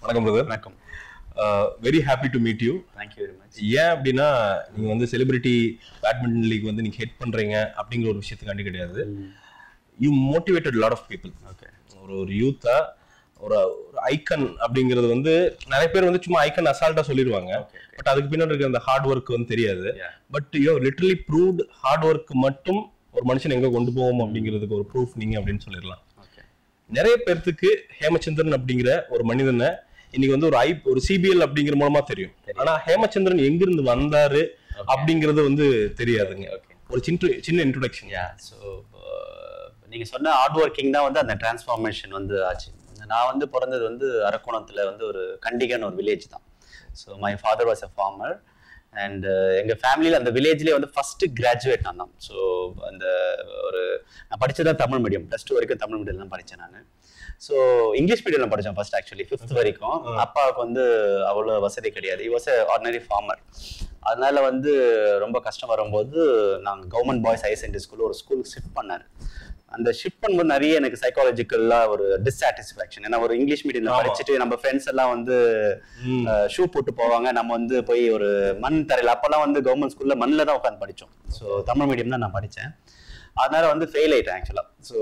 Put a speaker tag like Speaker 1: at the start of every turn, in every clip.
Speaker 1: வணக்கம் பிரதர்
Speaker 2: வணக்கம்
Speaker 1: very happy to meet you
Speaker 2: thank you very much
Speaker 1: ஏன் அப்படின்னா நீங்க வந்து செலிபிரிட்டி பேட்மிண்டன் லீக் வந்து நீங்க ஹெட் பண்றீங்க அப்படிங்கிற ஒரு விஷயத்துக்காண்டி கிடையாது you motivated lot of people
Speaker 2: okay
Speaker 1: ஒரு ஒரு யூத்தா ஒரு ஒரு ஐக்கன் அப்படிங்கிறது வந்து நிறைய பேர் வந்து சும்மா ஐக்கன் அசால்ட்டா சொல்லிடுவாங்க
Speaker 2: ஓகே
Speaker 1: பட் அதுக்கு பின்னாடி இருக்கிற அந்த ஹார்ட் ஒர்க் வந்து தெரியாது
Speaker 2: Yeah.
Speaker 1: But you literally proved hard work மட்டும் ஒரு மனுஷன் எங்க கொண்டு போவோம் அப்படிங்கிறதுக்கு ஒரு ப்ரூஃப் நீங்க அப்படின்னு சொல்லிடலாம்
Speaker 2: ஓகே
Speaker 1: நிறைய பேர்த்துக்கு ஹேமச்சந்திரன் அப்படிங்கிற ஒரு மனிதனை இன்னைக்கு வந்து ஒரு ஐ ஒரு சிபிஎல் அப்படிங்கிற மூலமா தெரியும் ஆனா ஹேமச்சந்திரன் எங்கிருந்து வந்தாரு அப்படிங்கிறது வந்து தெரியாதுங்க
Speaker 2: ஓகே
Speaker 1: ஒரு சின்ன சின்ன இன்ட்ரோடக்ஷன்
Speaker 2: யா ஸோ நீங்கள் சொன்ன ஹார்ட் ஒர்க்கிங் தான் வந்து அந்த டிரான்ஸ்ஃபார்மேஷன் வந்து ஆச்சு நான் வந்து பிறந்தது வந்து அரக்கோணத்தில் வந்து ஒரு கண்டிகன் ஒரு வில்லேஜ் தான் so my father was a farmer and எங்கள் ஃபேமிலியில் அந்த வில்லேஜ்லேயே வந்து ஃபஸ்ட்டு கிராஜுவேட் நான் தான் ஸோ அந்த ஒரு நான் படிச்சதா தமிழ் மீடியம் ப்ளஸ் டூ வரைக்கும் தமிழ் மீடியம் தான் படித்தேன் நான் ஸோ இங்கிலீஷ் மீடியம்ல படித்தேன் ஃபர்ஸ்ட் ஆக்சுவலி ஃபிஃப்த் வரைக்கும் அப்பாவுக்கு வந்து அவ்வளோ வசதி கிடையாது இ வாஸ் ஆர்டினரி ஃபார்மர் அதனால வந்து ரொம்ப கஷ்டம் வரும்போது நாங்கள் government boys higher secondary school ஒரு ஸ்கூலுக்கு ஷிஃப்ட் பண்ணார் அந்த ஷிஃப்ட் பண்ணும்போது நிறைய எனக்கு சைக்காலஜிக்கலாக ஒரு டிஸ்சாட்டிஸ்ஃபேக்ஷன் ஏன்னா ஒரு இங்கிலீஷ் மீடியம்ல
Speaker 1: ஆமா.
Speaker 2: படிச்சுட்டு நம்ம ஃப்ரெண்ட்ஸ் எல்லாம் வந்து ஷூ போட்டு போவாங்க நம்ம வந்து போய் ஒரு மண் தரையில் அப்போல்லாம் வந்து கவர்மெண்ட் ஸ்கூல்ல மண்ணில் தான் உட்காந்து படித்தோம் ஸோ தமிழ் மீடியம் தான் நான் படித்தேன் அதனால வந்து ஃபெயில் ஆயிட்டேன் ஆக்சுவலாக ஸோ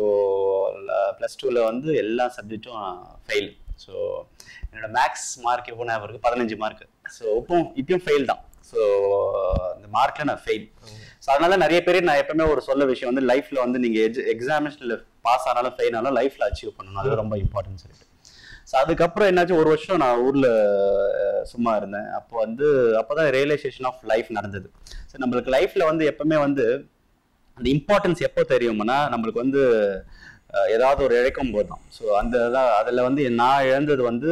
Speaker 2: ப்ளஸ் டூவில் வந்து எல்லா சப்ஜெக்ட்டும் ஃபெயில் ஸோ என்னோட மேக்ஸ் மார்க் எப்போ ஞாபகம் இருக்கு பதினஞ்சு மார்க் ஸோ இப்போ இப்பயும் ஃபெயில் தான் ஸோ அந்த மார்க்கில் நான் ஃபெயில் ஸோ அதனால நிறைய பேர் நான் எப்பவுமே ஒரு சொல்ல விஷயம் வந்து லைஃப்ல வந்து நீங்க எக்ஸாமினேஷன்ல பாஸ் ஆனாலும் ஃபெயில் ஆனாலும் லைஃப்ல அச்சீவ் பண்ணணும் அது ரொம்ப இம்பார்ட்டன்ட் சொல்லிட்டு ஸோ அதுக்கப்புறம் என்னாச்சு ஒரு வருஷம் நான் ஊர்ல அஹ், சும்மா இருந்தேன் அப்போ வந்து அப்போதான் ரியலைசேஷன் ஆஃப் லைஃப் நடந்தது ஸோ நம்மளுக்கு லைஃப்ல வந்து எப்பவுமே வந்து அந்த இம்பார்ட்டன்ஸ் எப்போ தெரியும்னா நம்மளுக்கு வந்து அஹ், ஏதாவது ஒரு இழக்கும் போது தான் ஸோ அந்த இதான் அதில் வந்து நான் இழந்தது வந்து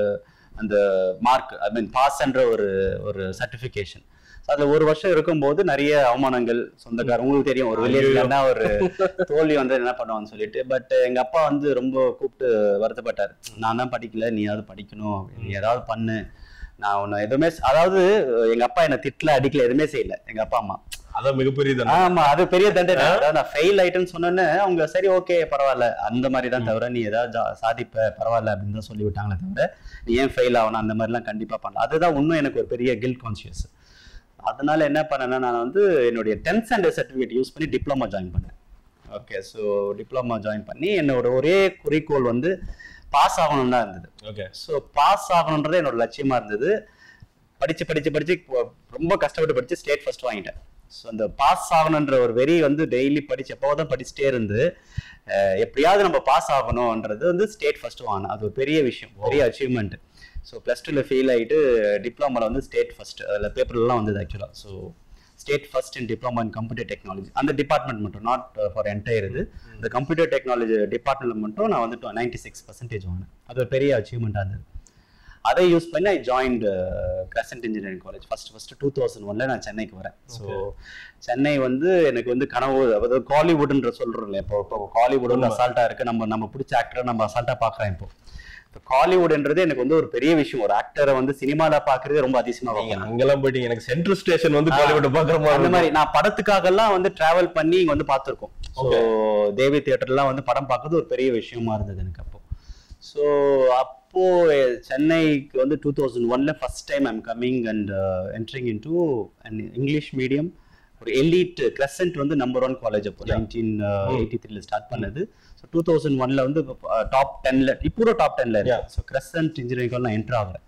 Speaker 2: அந்த மார்க் ஐ மீன் பாஸ்ன்ற ஒரு ஒரு சர்டிஃபிகேஷன் அதில் ஒரு வருஷம் இருக்கும்போது நிறைய அவமானங்கள் சொந்தக்கார உங்களுக்கு தெரியும் ஒரு வில்லேஜ்லன்னா ஒரு தோல்வி வந்து என்ன பண்ணுவான்னு சொல்லிட்டு பட் எங்க அப்பா வந்து ரொம்ப கூப்பிட்டு வருத்தப்பட்டார் நான் தான் படிக்கல நீ ஏதாவது படிக்கணும் நீ ஏதாவது பண்ணு நான் உன்னை எதுவுமே அதாவது எங்க அப்பா என்னை திட்டல அடிக்கல எதுவுமே செய்யல எங்க அப்பா அம்மா
Speaker 1: அதான் மிகப்பெரிய தண்டனை.
Speaker 2: ஆமா அது பெரிய தண்டனை அதாவது நான் ஃபெயில் ஆயிட்டேன்னு சொன்னோன்னே அவங்க சரி ஓகே பரவாயில்ல அந்த மாதிரி தான் தவிர நீ ஏதாவது ஜா- சாதிப்ப பரவாயில்ல அப்படின்னு தான் சொல்லி விட்டாங்களே தவிர நீ ஏன் ஃபெயில் ஆகணும் அந்த மாதிரிலாம் கண்டிப்பா பண்ணலாம் அதுதான் இன்னும் எனக்கு ஒரு பெரிய கில் கான்சியஸ் அதனால என்ன பண்ணேன்னா நான் வந்து என்னுடைய டென்த் ஸ்டாண்டர்ட் சர்டிஃபிகேட் யூஸ் பண்ணி டிப்ளமா ஜாயின் பண்ணேன் ஓகே ஸோ டிப்ளமா ஜாயின் பண்ணி என்னோட ஒரே குறிக்கோள் வந்து பாஸ் ஆகணும் தான் இருந்தது
Speaker 1: ஓகே
Speaker 2: ஸோ பாஸ் ஆகணுன்றது என்னோட லட்சியமா இருந்தது படிச்சு படிச்சு படிச்சு கொ- ரொம்ப கஷ்டப்பட்டு படிச்சு ஸ்டேட் ஃபர்ஸ்ட் வாங்கிட்டேன் ஸோ அந்த பாஸ் ஆகணுன்ற ஒரு வெறி வந்து டெய்லி படிச்சு எப்போதான் படிச்சுட்டே இருந்து அஹ், எப்படியாவது நம்ம பாஸ் ஆகணும்ன்றது வந்து ஸ்டேட் ஃபர்ஸ்ட் வாங்கினேன் அது ஒரு பெரிய விஷயம் பெரிய அச்சீவ்மெண்ட் ஸோ ப்ளஸ் டூவில் ஃபெயில் ஆகிட்டு டிப்ளமாவில் வந்து ஸ்டேட் ஃபர்ஸ்ட் அதில் பேப்பர்லாம் வந்தது ஆக்சுவலாக so state first in diploma in computer technology அந்த டிபார்ட்மெண்ட் மட்டும் நாட் ஃபார் என்டையர் இது இந்த கம்ப்யூட்டர் டெக்னாலஜி டிபார்ட்மெண்ட்ல மட்டும் நான் வந்து நைன்டி சிக்ஸ் பர்சன்டேஜ் வாங்கினேன் அது ஒரு பெரிய அச்சீவ்மெண்ட்டாக இருந்தது அதை யூஸ் பண்ணி I joined Crescent engineering college first first two thousand ஒன்ல நான் சென்னைக்கு வரேன் ஸோ சென்னை வந்து எனக்கு வந்து கனவு அதாவது காலிவுட்ன்ற சொல்றோம் இல்லையா இப்போ இப்போ காலிவுட் வந்து அசால்ட்டா இருக்கு நம்ம நம்ம பிடிச்ச ஆக்டரை நம்ம அசால்ட்டா பார்க்குறோம் இப்போ இப்போ காலிவுட்ன்றது எனக்கு வந்து ஒரு பெரிய விஷயம் ஒரு ஆக்டரை வந்து சினிமால பார்க்கறதே ரொம்ப அதிசயமா
Speaker 1: நீங்க
Speaker 2: பார்ப்பேன்
Speaker 1: அங்கெல்லாம் போயிட்டீங்க எனக்கு சென்ட்ரல் ஸ்டேஷன் வந்து காலிவுட் பாக்குற மாதிரி
Speaker 2: அந்த
Speaker 1: இருக்கும்.
Speaker 2: மாதிரி நான் படத்துக்காகலாம் வந்து டிராவல் பண்ணி இங்க வந்து பார்த்துருக்கோம் ஸோ தேவி தியேட்டர்லாம் வந்து படம் பார்க்கறது ஒரு பெரிய விஷயமா இருந்தது எனக்கு அப்போ ஸோ அப்போ அஹ், சென்னைக்கு வந்து டூ தௌசண்ட் ஒன்ல first time I'm coming and entering in to and English medium ஒரு எலிட் கிரசன்ட் வந்து நம்பர் ஒன் காலேஜ் அப்போ நைன்டீன் எயிட்டி த்ரீல ஸ்டார்ட் பண்ணது ஸோ டூ தௌசண்ட் ஒன்ல வந்து டாப் டென்ல இப்போ கூட டாப் டென்ல
Speaker 1: Yeah.
Speaker 2: இருக்கு ஸோ கிரசன்ட் இன்ஜினியரிங் நான் என்ட்ரு ஆகுறேன்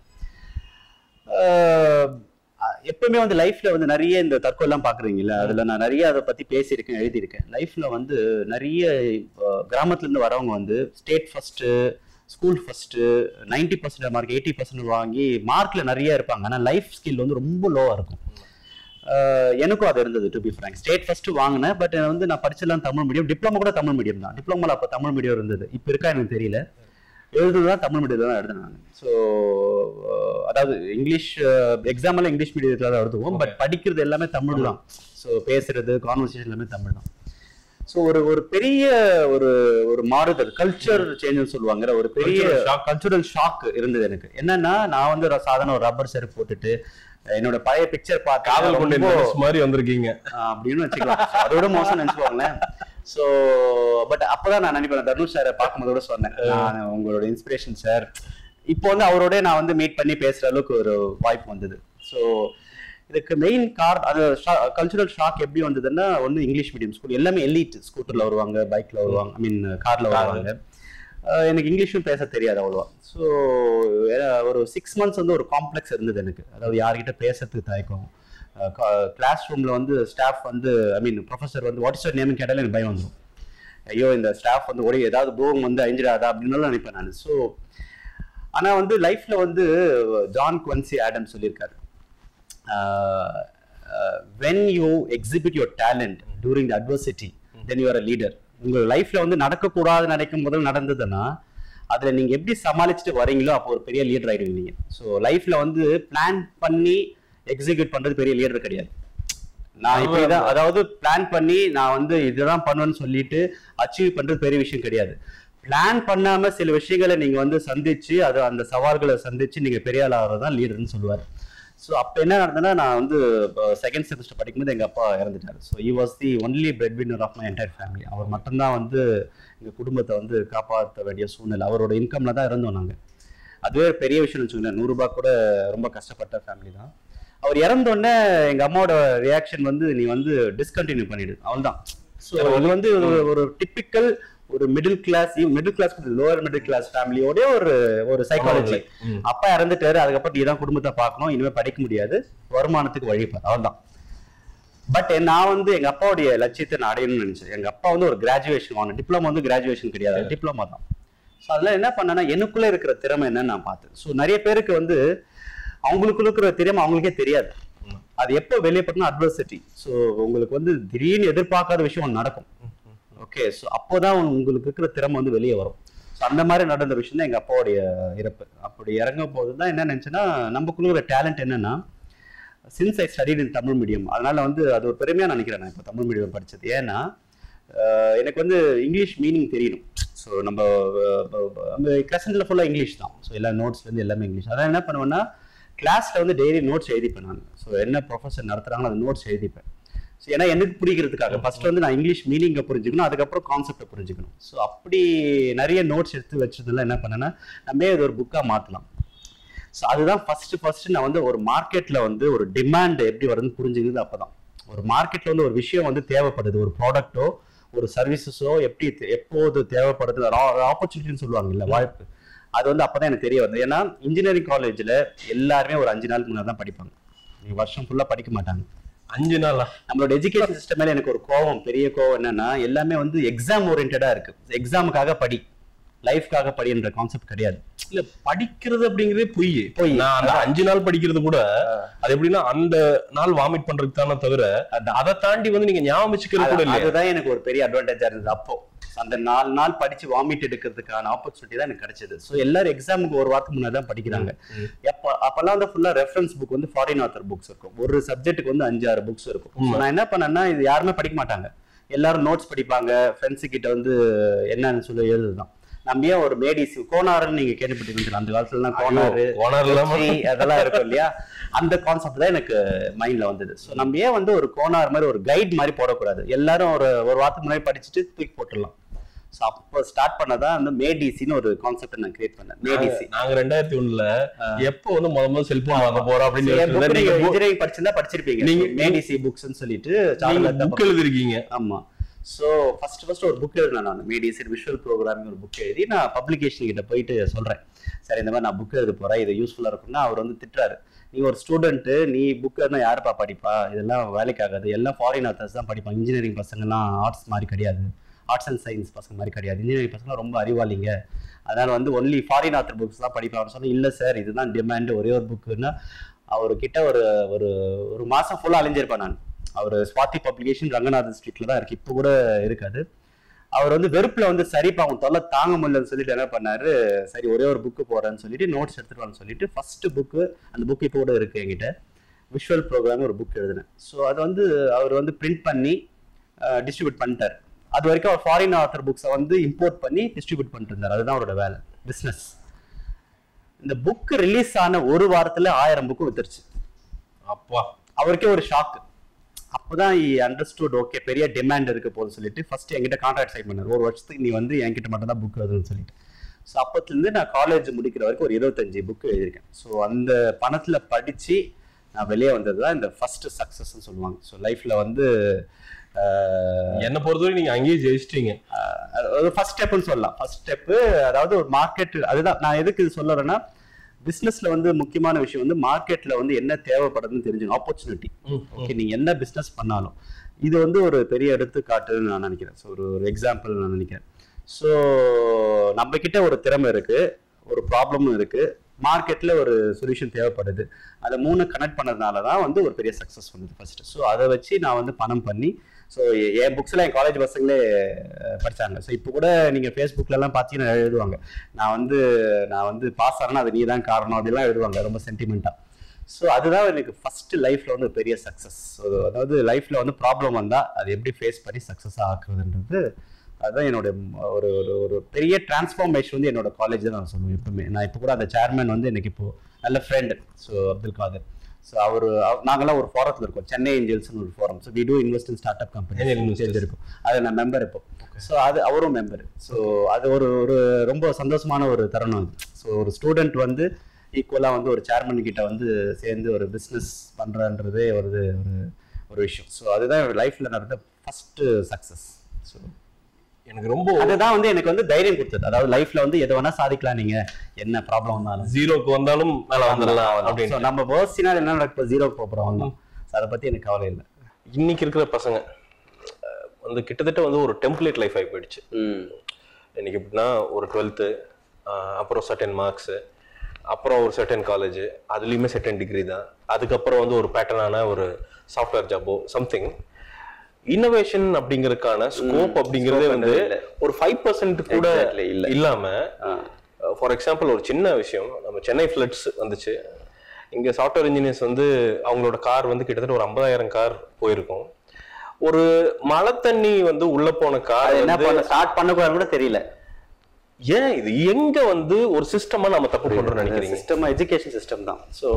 Speaker 2: ஆஹ் எப்பவுமே வந்து லைஃப்ல வந்து நிறைய இந்த தற்கொலாம் பாக்குறீங்கல்ல அதுல நான் நிறைய அதை பத்தி பேசியிருக்கேன் எழுதியிருக்கேன் லைஃப்ல வந்து நிறைய ஆஹ் கிராமத்துல இருந்து வரவங்க வந்து state first school first ninety percent mark eighty percent வாங்கி மார்க்ல நிறைய இருப்பாங்க ஆனா லைஃப் ஸ்கில் வந்து ரொம்ப லோவா இருக்கும் ஆஹ் எனக்கும் அது இருந்தது to be frank state first வாங்கினேன் பட் வந்து நான் படிச்சலாம் தமிழ் மீடியம் டிப்ளமோ கூட தமிழ் மீடியம் தான் டிப்ளமோல அப்போ தமிழ் மீடியம் இருந்தது இப்போ இருக்கா எனக்கு தெரியல எழுதுதான் தமிழ் மீடியத்தில் தான் எழுதினேன் நான் ஸோ அதாவது இங்கிலீஷ் எக்ஸாம் எல்லாம் இங்கிலீஷ் மீடியத்தில் தான் எழுதுவோம் பட் படிக்கிறது எல்லாமே தமிழ் தான் ஸோ பேசுறது கான்வர்சேஷன் எல்லாமே தமிழ் தான் ஸோ ஒரு ஒரு பெரிய ஒரு ஒரு மாறுதல் கல்ச்சர் சேஞ்சுன்னு சொல்லுவாங்க ஒரு பெரிய
Speaker 1: Cultural shock.
Speaker 2: கல்ச்சுரல் ஷாக் இருந்தது எனக்கு என்னன்னா நான் வந்து ஒரு சாதாரண ஒரு ரப்பர் செருப்பு போட்டுட்டு என்னோட பழைய பிக்சர் பார்த்து
Speaker 1: காதல் கொண்ட
Speaker 2: ரொம்ப-
Speaker 1: நர்ஸ் மாதிரி வந்திருக்கீங்க
Speaker 2: ஆஹ் அப்படின்னு வச்சுக்கலாம் So, அதோட மோசம் நினைச்சுக்கோங்களேன் ஸோ பட் அப்பதான் நான் நினைப்பேன் தனுஷ் சாரை பார்க்கும்போது கூட சொன்னேன் நான் உங்களோட இன்ஸ்பிரேஷன் சார் இப்போ வந்து அவரோட நான் வந்து மீட் பண்ணி பேசுற அளவுக்கு ஒரு வாய்ப்பு வந்தது ஸோ இதுக்கு மெயின் கார் அது கல்ச்சுரல் ஷாக் எப்படி வந்ததுன்னா ஒன்று இங்கிலீஷ் மீடியம் ஸ்கூல் எல்லாமே எலிட் ஸ்கூட்டர்ல வருவாங்க பைக்ல வருவாங்க ஐ மீன் கார்ல வருவாங்க அஹ் எனக்கு இங்கிலீஷும் பேச தெரியாது அவ்வளோவா ஸோ ஒரு சிக்ஸ் மந்த்ஸ் வந்து ஒரு காம்ப்ளெக்ஸ் இருந்தது எனக்கு அதாவது யார்கிட்ட பேசுறதுக்கு தயக்கம் கிளாஸ் ரூம்ல வந்து ஸ்டாஃப் வந்து ஐ மீன் ப்ரொஃபஸர் வந்து வாட் இஸ் யோர் நேம் கேட்டாலே எனக்கு பயம் வந்துடும் ஐயோ இந்த ஸ்டாஃப் வந்து ஒரே ஏதாவது ப்ரோம் வந்து அழிஞ்சிடாதா அப்படின்னு நினைப்பேன் நான் ஸோ ஆனா வந்து லைஃப்ல வந்து ஜான் குவன்சி ஆடம் சொல்லியிருக்காரு when you exhibit your talent during the adversity then you're a leader உங்க லைஃப்ல வந்து நடக்கக்கூடாது நினைக்கும் முதல் நடந்ததுன்னா அதுல நீங்க எப்படி சமாளிச்சுட்டு வரீங்களோ அப்போ ஒரு பெரிய லீடர் ஆயிடுவீங்க நீங்க ஸோ லைஃப்ல வந்து பிளான் பண்ணி எக்ஸிக்யூட் பண்றது பெரிய லீடர் கிடையாது நான் இப்படிதான் அதாவது பிளான் பண்ணி நான் வந்து இதுதான் பண்ணுவேன்னு சொல்லிட்டு அச்சீவ் பண்றது பெரிய விஷயம் கிடையாது பிளான் பண்ணாம சில விஷயங்களை நீங்க வந்து சந்திச்சு அது அந்த சவால்களை சந்திச்சு நீங்க பெரிய ஆள் ஆகிறதான் லீடர்னு சொல்லுவார் ஸோ அப்போ என்ன நடந்ததுன்னா நான் வந்து செகண்ட் செமஸ்டர் படிக்கும்போது எங்கள் அப்பா இறந்துட்டார் so he was the only bread winner of my entire family அவர் மட்டும்தான் வந்து எங்கள் குடும்பத்தை வந்து காப்பாற்ற வேண்டிய சூழ்நிலை அவரோட இன்கம்ல தான் இருந்தோம் நாங்கள் அதுவே ஒரு பெரிய விஷயம் வச்சுக்கோங்களேன் நூறுரூபா கூட ரொம்ப கஷ்டப்பட்ட ஃபேமிலி தான் அவர் இறந்தோடனே எங்கள் அம்மாவோட ரியாக்ஷன் வந்து நீ வந்து டிஸ்கண்டினியூ பண்ணிடு அவள்தான் ஸோ இது வந்து ஒரு ஒரு டிப்பிக்கல் ஒரு middle class middle class lower middle class ஃபேமிலியோட ஒரு ஒரு சைக்காலஜி
Speaker 1: ம்.
Speaker 2: அப்பா இறந்துட்டாரு அதுக்கப்புறம் நீ தான் குடும்பத்தை பார்க்கணும் இனிமே படிக்க முடியாது வருமானத்துக்கு வழிபார் அவர்தான் பட் நான் வந்து எங்க அப்பாவுடைய லட்சியத்தை நான் அடையணும்னு நினைச்சேன் எங்க அப்பா வந்து ஒரு கிராஜுவேஷன் வாங்கணும் டிப்ளமா வந்து கிராஜுவேஷன் கிடையாது டிப்ளமா தான் ஸோ அதில் என்ன பண்ணேன்னா எனக்குள்ள இருக்கிற திறமை என்னன்னு நான் பார்த்தேன் ஸோ நிறைய பேருக்கு வந்து அவங்களுக்குள்ள இருக்கிற திறமை அவங்களுக்கே தெரியாது அது எப்போ வெளியே பண்ணா அட்வர்சிட்டி ஸோ உங்களுக்கு வந்து திடீர்னு எதிர்பார்க்காத விஷயம் ஒண்ணு நடக்கும் ஓகே ஸோ அப்போதான் உங்களுக்கு இருக்கிற திறமை வந்து வெளியே வரும் ஸோ அந்த மாதிரி நடந்த விஷயம் தான் எங்கள் அப்பாவுடைய இறப்பு அப்படி இறங்கும் போது தான் என்ன நினச்சேன்னா நமக்குள்ள ஒரு டேலண்ட் என்னன்னா since I studied in Tamil medium அதனால வந்து அது ஒரு பெருமையாக நினைக்கிறேன் நான் இப்போ தமிழ் மீடியம் படிச்சது ஏன்னா அஹ், எனக்கு வந்து இங்கிலீஷ் மீனிங் தெரியணும் ஸோ நம்ம நம்ம கிளாஸில் ஃபுல்லாக இங்கிலீஷ் தான் ஸோ எல்லா நோட்ஸ்லேருந்து எல்லாமே இங்கிலீஷ் அதான் என்ன பண்ணுவேன்னா கிளாஸில் வந்து டெய்லி நோட்ஸ் எழுதிப்பேன் நான் ஸோ என்ன ப்ரொஃபஸர் நடத்துகிறாங்களோ அந்த நோட்ஸ் எழுதிப்பேன் ஸோ ஏன்னா எனக்கு புரிகிறதுக்காக ஃபர்ஸ்ட் வந்து நான் இங்கிலீஷ் மீனிங்கை புரிஞ்சுக்கணும் அதுக்கப்புறம் கான்செப்டை புரிஞ்சுக்கணும் ஸோ அப்படி நிறைய நோட்ஸ் எடுத்து வச்சதுல என்ன பண்ணேன்னா நம்ம இது ஒரு புக்காக மாற்றலாம் ஸோ அதுதான் ஃபர்ஸ்ட் ஃபர்ஸ்ட் நான் வந்து ஒரு மார்க்கெட்ல வந்து ஒரு டிமாண்ட் எப்படி வருதுன்னு புரிஞ்சுக்கிறது அப்பதான் ஒரு மார்க்கெட்ல வந்து ஒரு விஷயம் வந்து தேவைப்படுது ஒரு ப்ராடக்ட்டோ ஒரு சர்வீசஸோ எப்படி தே- எப்போது தேவைப்படுது ஆப்பர்ச்சுனிட்டின்னு சொல்லுவாங்க இல்ல வாய்ப்பு அது வந்து அப்பதான் எனக்கு தெரிய வருது ஏன்னா இன்ஜினியரிங் காலேஜ்ல எல்லாருமே ஒரு அஞ்சு நாளுக்கு முன்னாடி தான் படிப்பாங்க நீ வருஷம் ஃபுல்லா படிக்க மாட்டாங்க
Speaker 1: அஞ்சு நாளா
Speaker 2: நம்மளோட எஜுகேஷன் சிஸ்டம் மேல எனக்கு ஒரு கோவம் பெரிய கோவம் என்னன்னா எல்லாமே வந்து எக்ஸாம் ஓரியன்டா இருக்கு எக்ஸாமுக்காக படி லைஃப்காக படின்ற கான்செப்ட் கிடையாது
Speaker 1: இல்ல படிக்கிறது அப்படிங்கறதே பொய்
Speaker 2: பொய்.
Speaker 1: நான் அந்த அஞ்சு நாள் படிக்கிறது கூட அது எப்படின்னா அந்த நாள் வாமிட் பண்றதுக்கு தானே தவிர
Speaker 2: அதான்.
Speaker 1: அதை தாண்டி வந்து நீங்க ஞாபகம் வச்சுக்கிறது கூட
Speaker 2: அது-
Speaker 1: இல்லையா
Speaker 2: அதுதான் எனக்கு ஒரு பெரிய அட்வான்டேஜா இருந்தது அப்போ அந்த நாலு நாள் படிச்சு வாமிட் எடுக்கிறதுக்கான ஆப்பர்ச்சுனிட்டி தான் எனக்கு கிடைச்சது ஸோ எல்லாரும் எக்ஸாமுக்கு ஒரு வாரத்துக்கு முன்னாடி தான் படிக்கிறாங்க
Speaker 1: ம்.
Speaker 2: எப்ப அப்பெல்லாம் வந்து ஃபுல்லா ரெஃபரன்ஸ் புக் வந்து ஃபாரின் ஆத்தர் புக்ஸ் இருக்கும் ஒரு சப்ஜெக்ட்டுக்கு வந்து அஞ்சு ஆறு புக்ஸ் இருக்கும் So நான் என்ன பண்ணேன்னா இது யாருமே படிக்க மாட்டாங்க எல்லாரும் நோட்ஸ் படிப்பாங்க ஃப்ரெண்ட்ஸு கிட்ட வந்து என்னன்னு சொல்லி எழுதுதான் நம்ம ஏன் ஒரு மேடிசி கோனாருன்னு நீங்க கேள்விப்பட்டிருக்கீங்க அந்த காலத்துல கோனாரு
Speaker 1: ஓனர் இல்லாம
Speaker 2: Pepsi, அதெல்லாம் இருக்கும் இல்லையா அந்த கான்செப்ட் தான் எனக்கு மைண்ட்ல வந்தது ஸோ நம்ம ஏன் வந்து ஒரு கோனார் மாதிரி ஒரு கைட் மாதிரி போடக்கூடாது எல்லாரும் ஒரு ஒரு வாரத்துக்கு முன்னாடி படிச்சுட்டு தூக்கி போட்டுடலாம் ஸோ அப்போ ஸ்டார்ட் பண்ணதான் வந்து மேடிசின்னு ஒரு கான்செப்ட் நான் கிரியேட் பண்ணேன் மேடிசி
Speaker 1: நாங்க ரெண்டாயிரத்தி ஒண்ணுல எப்போ வந்து முத முதல்ல செல்போன் வாங்க போறோம் அப்படின்னு யோசிச்சிருந்தா
Speaker 2: நீங்க
Speaker 1: நீங்க book-
Speaker 2: இன்ஜினியரிங் படிச்சிருந்தா படிச்சிருப்பீங்க
Speaker 1: நீங்க-
Speaker 2: நீங்க மேடிசி புக்ஸ்னு சொல்லிட்டு
Speaker 1: நீங்க
Speaker 2: சார்லட்
Speaker 1: புக் எழுதிருக்கீங்க
Speaker 2: ஆமா ஸோ ஃபர்ஸ்ட் ஃபர்ஸ்ட் ஒரு புக் எழுதினேன் நான் மேடிசன் விஷுவல் ப்ரோக்ராமிங் ஒரு புக் எழுதி நான் பப்ளிகேஷன் கிட்ட போயிட்டு சொல்றேன் சரி இந்த மாதிரி நான் புக் எழுத போறேன் இது யூஸ்ஃபுல்லா இருக்கும்னா அவர் வந்து திட்டுறாரு நீ ஒரு ஸ்டூடெண்ட் நீ புக் எழுதினா யாருப்பா படிப்பா இதெல்லாம் வேலைக்கு ஆகாது எல்லாம் ஃபாரின் ஆத்தர்ஸ் தான் படிப்பாங்க இன்ஜினியரிங் பசங்கலாம் ஆர்ட்ஸ் மாதிரி கிடையாது ஆர்ட்ஸ் அண்ட் சயின்ஸ் பசங்க மாதிரி கிடையாது இன்ஜினியரிங் பசங்க ரொம்ப அறிவாளிங்க அதனால வந்து ஒன்லி ஃபாரின் ஆத்தர் புக்ஸ் தான் படிப்பாங்க சொன்னா இல்ல சார் இதுதான் டிமாண்ட் ஒரே ஒரு புக்குன்னா அவர்கிட்ட ஒரு ஒரு ஒரு மாசம் ஃபுல்லா அலைஞ்சிருப்பேன் நான் அவர் ஸ்வாதி பப்ளிகேஷன் ரங்கநாதன் ஸ்ட்ரீட்ல தான் இருக்கு இப்போ கூட இருக்காது அவர் வந்து வெறுப்புல வந்து சரிப்பா அவன் தொல்லை தாங்க முடியலன்னு சொல்லிட்டு என்ன பண்ணாரு சரி ஒரே ஒரு புக்கு போறேன்னு சொல்லிட்டு நோட்ஸ் எடுத்துட்டு வான்னு சொல்லிட்டு ஃபர்ஸ்ட் புக்கு அந்த புக் இப்போ கூட இருக்கு என்கிட்ட விஷுவல் ப்ரோக்ராம் ஒரு புக் எழுதினேன் ஸோ அதை வந்து அவர் வந்து பிரிண்ட் பண்ணி டிஸ்ட்ரிபியூட் பண்ணிட்டார் அது வரைக்கும் அவர் ஃபாரின் ஆத்தர் புக்ஸை வந்து இம்போர்ட் பண்ணி டிஸ்ட்ரிபியூட் பண்ணிட்டு இருந்தார் அதுதான் அவரோட வேலை பிஸ்னஸ் இந்த புக் ரிலீஸ் ஆன ஒரு வாரத்துல ஆயிரம் புக்கு வித்துருச்சு
Speaker 1: அப்பா
Speaker 2: அவருக்கே ஒரு ஷாக் அப்போதான் அண்டர்ஸ்டுட் ஓகே பெரிய டிமாண்ட் இருக்கு போது சொல்லிட்டு ஃபர்ஸ்ட் என்கிட்ட கான்ட்ராக்ட் சைன் பண்ணார் ஒரு வருஷத்துக்கு நீ வந்து என்கிட்ட மட்டும் தான் புக் எழுதுன்னு சொல்லிட்டு ஸோ அப்பத்துலேருந்து நான் காலேஜ் முடிக்கிற வரைக்கும் ஒரு இருபத்தஞ்சு புக் எழுதியிருக்கேன் ஸோ அந்த பணத்தில் படித்து நான் வெளியே வந்தது தான் இந்த ஃபர்ஸ்ட் சக்ஸஸ்ன்னு சொல்லுவாங்க ஸோ லைஃப்பில் வந்து ஆஹ்,
Speaker 1: என்ன பொறுத்தவரை நீங்க அங்கேயே ஜெயிச்சிட்டீங்க
Speaker 2: அது ஃபர்ஸ்ட் ஸ்டெப்னு சொல்லலாம் ஃபர்ஸ்ட் ஸ்டெப்பு அதாவது ஒரு மார்க்கெட் அதுதான் நான் எதுக்கு இது சொல்ல வரேன்னா பிஸ்னஸ்ல வந்து முக்கியமான விஷயம் வந்து மார்க்கெட்ல வந்து என்ன தேவைப்படுதுன்னு தெரிஞ்சுக்கணும் ஆப்பர்ச்சுனிட்டி ஓகே நீங்க என்ன பிஸ்னஸ் பண்ணாலும் இது வந்து ஒரு பெரிய எடுத்துக்காட்டுன்னு நான் நினைக்கிறேன் ஸோ ஒரு ஒரு எக்ஸாம்பிள் நான் நினைக்கிறேன் ஸோ நம்ம கிட்ட ஒரு திறமை இருக்கு ஒரு ப்ராப்ளமும் இருக்கு மார்க்கெட்ல ஒரு சொல்யூஷன் தேவைப்படுது அதை மூணு கனெக்ட் பண்ணதுனால தான் வந்து ஒரு பெரிய சக்ஸஸ் வந்தது ஃபர்ஸ்ட் ஸோ அதை வச்சு நான் வந்து பணம் பண்ணி ஸோ என் புக்ஸ்ல என் காலேஜ் பசங்களே அஹ், படிச்சாங்க ஸோ இப்போ கூட நீங்க ஃபேஸ்புக்ல எல்லாம் பார்த்தீங்கன்னா எழுதுவாங்க நான் வந்து நான் வந்து பாஸ் ஆறேன்னா அது நீ தான் காரணம் அப்படிலாம் எழுதுவாங்க ரொம்ப சென்டிமெண்ட்டாக ஸோ அதுதான் எனக்கு ஃபர்ஸ்ட் லைஃப்ல வந்து பெரிய சக்ஸஸ் ஸோ அதாவது லைஃப்ல வந்து ப்ராப்ளம் வந்தா அது எப்படி ஃபேஸ் பண்ணி சக்ஸஸ் ஆக்குறதுன்றது அதுதான் என்னோட ம்- ஒரு ஒரு ஒரு பெரிய டிரான்ஸ்ஃபார்மேஷன் வந்து என்னோட காலேஜ் தான் நான் சொல்லுவேன் எப்பவுமே நான் இப்போ கூட அந்த சேர்மன் வந்து எனக்கு இப்போ நல்ல friend so Abdul Kadar so அவர் நாங்களாம் ஒரு ஃபாரத்தில் இருக்கோம் சென்னை ஏஞ்சல்ஸ்னு ஒரு forum so we do invest in start up
Speaker 1: Angel
Speaker 2: company
Speaker 1: investors.
Speaker 2: தெரிஞ்சிருக்கும் அது நான் மெம்பர் இப்போ ஸோ அது அவரும் மெம்பர் ஸோ அது ஒரு ஒரு ரொம்ப சந்தோஷமான ஒரு தருணம் அது ஸோ ஒரு ஸ்டூடெண்ட் வந்து ஈக்குவலாக வந்து ஒரு சேர்மன் கிட்ட வந்து சேர்ந்து ஒரு பிஸ்னஸ் பண்ணுறன்றதே ஒரு இது- ஒரு ஒரு விஷயம் ஸோ அதுதான் லைஃப்பில் நடந்த ஃபஸ்ட்டு சக்ஸஸ் ஸோ
Speaker 1: எனக்கு ரொம்ப
Speaker 2: அதுதான் வந்து எனக்கு வந்து தைரியம் கொடுத்தது அதாவது லைஃப்ல வந்து எது வேணா சாதிக்கலாம் நீங்க என்ன ப்ராப்ளம் வந்தாலும்
Speaker 1: ஜீரோக்கு வந்தாலும் மேல வந்துடலாம்
Speaker 2: So,
Speaker 1: அப்படின்னு
Speaker 2: நம்ம வேர்ஸ்டினால் என்ன நடக்க ஜீரோக்கு போகிறோம் தான் ஸோ அதை பத்தி எனக்கு கவலை இல்லை
Speaker 1: இன்னைக்கு இருக்கிற பசங்க அஹ், வந்து கிட்டத்தட்ட வந்து ஒரு டெம்ப்ளேட் லைஃப் ஆகி போயிடுச்சு இன்னைக்கு எப்படின்னா ஒரு டுவெல்த்து அப்புறம் சர்டன் மார்க்ஸு அப்புறம் ஒரு சர்டன் காலேஜ் அதுலேயுமே சர்டன் டிகிரி தான் அதுக்கப்புறம் வந்து ஒரு பேட்டர்னான ஒரு சாஃப்ட்வேர் ஜாபோ சம்திங் இன்னோவேஷன் அப்படிங்கறதுக்கான ஸ்கோப் அப்படிங்கறதே
Speaker 2: Scope
Speaker 1: வந்து
Speaker 2: இல்ல.
Speaker 1: ஒரு ஃபைவ் பர்சன்ட் கூட
Speaker 2: Exactly, இல்ல.
Speaker 1: இல்லாம ஃபார் எக்ஸாம்பிள் ஒரு சின்ன விஷயம் நம்ம சென்னை ஃப்ளட்ஸ் வந்துச்சு இங்க சாஃப்ட்வேர் இன்ஜினியர்ஸ் வந்து அவங்களோட கார் வந்து கிட்டத்தட்ட ஒரு ஐம்பதாயிரம் கார் போயிருக்கும் ஒரு மழை தண்ணி வந்து உள்ள போன கார்
Speaker 2: அது என்ன
Speaker 1: வந்து
Speaker 2: பண்ண ஸ்டார்ட் பண்ணக்கூடாது கூட தெரியல
Speaker 1: ஏன் இது எங்க வந்து ஒரு சிஸ்டமா நம்ம தப்பு பண்றோம்னு நினைக்கிறீங்க
Speaker 2: சிஸ்டம் எஜுகேஷன் சிஸ்டம் தான் ஸோ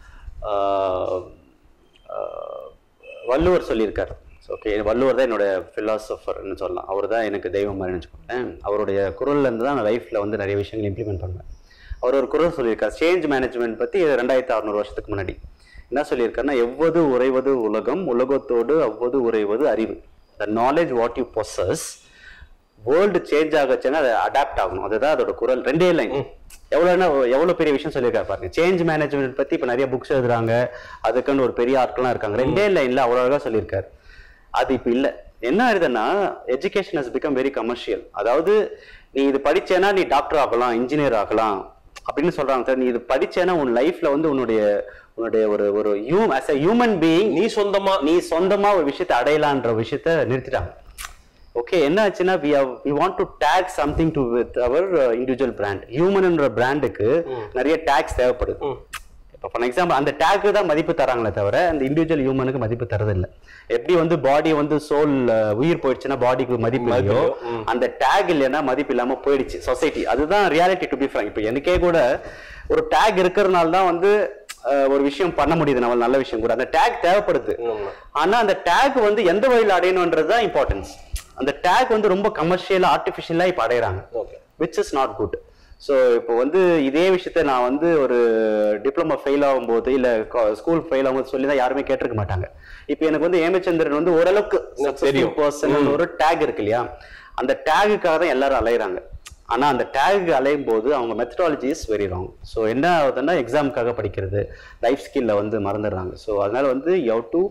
Speaker 2: வள்ளுவர் சொல்லியிருக்காரு ஓகே வள்ளுவர் தான் என்னோட ஃபிலாசபர்னு சொல்லலாம் அவர் தான் எனக்கு தெய்வம் மாதிரி வச்சுக்கோங்களேன் அவருடைய குரல்ல இருந்து தான் நான் லைஃப்பில் வந்து நிறைய விஷயங்கள் இம்ப்ளிமெண்ட் பண்ணுவேன் அவர் ஒரு குரல் சொல்லியிருக்கார் சேஞ்ச் மேனேஜ்மெண்ட் பற்றி ரெண்டாயிரத்தி அறநூறு வருஷத்துக்கு முன்னாடி என்ன சொல்லியிருக்காருன்னா எவ்வது உறைவது உலகம் உலகத்தோடு அவ்வது உறைவது அறிவு the knowledge what you possess world change ஆகச்சுன்னா அதை அடாப்ட் ஆகணும் அதுதான் அதோட குரல் ரெண்டே லைன் எவ்வளோன்னா எவ்வளோ பெரிய விஷயம் சொல்லியிருக்காரு பாருங்க சேஞ்ச் மேனேஜ்மெண்ட் பற்றி இப்போ நிறைய புக்ஸ் எழுதுறாங்க அதுக்குன்னு ஒரு பெரிய ஆட்கள்லாம் இருக்காங்க ரெண்டே லைன்ல அவ்வளோ அழகாக சொல்லியிருக்காரு அது இப்போ இல்லை என்ன ஆகுதுன்னா education has become very commercial அதாவது நீ இது படிச்சேன்னா நீ டாக்டர் ஆகலாம் இன்ஜினியர் ஆகலாம் அப்படின்னு சொல்றாங்க சார் நீ இது படிச்சேன்னா உன் லைஃப்ல வந்து உன்னுடைய உன்னுடைய ஒரு ஒரு ஹியூ அஸ் அ ஹியூமன் பீயிங்
Speaker 1: நீ சொந்தமா
Speaker 2: நீ சொந்தமா ஒரு விஷயத்தை அடையலான்ற விஷயத்த நிறுத்திட்டாங்க ஓகே என்ன ஆச்சுன்னா we we want to tag something to with our individual brand ஹியூமன்ன்ற பிராண்டுக்கு நிறைய டேக்ஸ் தேவைப்படுது இப்போ ஃபார் எக்ஸாம்பிள் அந்த டேக்கு தான் மதிப்பு தராங்களே தவிர அந்த இண்டிவிஜுவல் ஹியூமனுக்கு மதிப்பு தரதில்லை எப்படி வந்து பாடி வந்து சோல் உயிர் போயிடுச்சுன்னா பாடிக்கு மதிப்பு இல்லையோ
Speaker 1: ம்.
Speaker 2: அந்த டேக் இல்லைன்னா மதிப்பு இல்லாம போயிடுச்சு சொசைட்டி அதுதான் ரியாலிட்டி டு பி ஃப்ராங்க் இப்போ எனக்கே கூட ஒரு டேக் இருக்கிறதுனால தான் வந்து அஹ், ஒரு விஷயம் பண்ண முடியுது நம்ம நல்ல விஷயம் கூட அந்த டேக் தேவைப்படுது
Speaker 1: ஆமா.
Speaker 2: ஆனா அந்த டேக் வந்து எந்த வழியில் அடையணுன்றது தான் இம்பார்ட்டன்ஸ் அந்த டேக் வந்து ரொம்ப கமர்ஷியலா ஆர்டிஃபிஷியலா இப்போ அடையறாங்க
Speaker 1: okay
Speaker 2: which is not good so இப்போ வந்து இதே விஷயத்த நான் வந்து ஒரு டிப்ளமோ ஃபெயில் ஆகும்போது இல்லை ஸ்கூல் ஃபெயில் ஆகும்போது சொல்லி தான் யாருமே கேட்டிருக்க மாட்டாங்க இப்போ எனக்கு வந்து ஏமச்சந்திரன் வந்து ஓரளவுக்கு
Speaker 1: தெரியும்.
Speaker 2: பர்சன் ஒரு டேக் இருக்கு இல்லையா அந்த டேகுக்காக தான் எல்லாரும் அலையிறாங்க ஆனா அந்த டேக் அலையும் போது அவங்க methodology is very wrong so என்ன ஆகுதுன்னா எக்ஸாமுக்காக படிக்கிறது லைஃப் ஸ்கில்ல வந்து மறந்துடுறாங்க ஸோ அதனால வந்து யவ் டு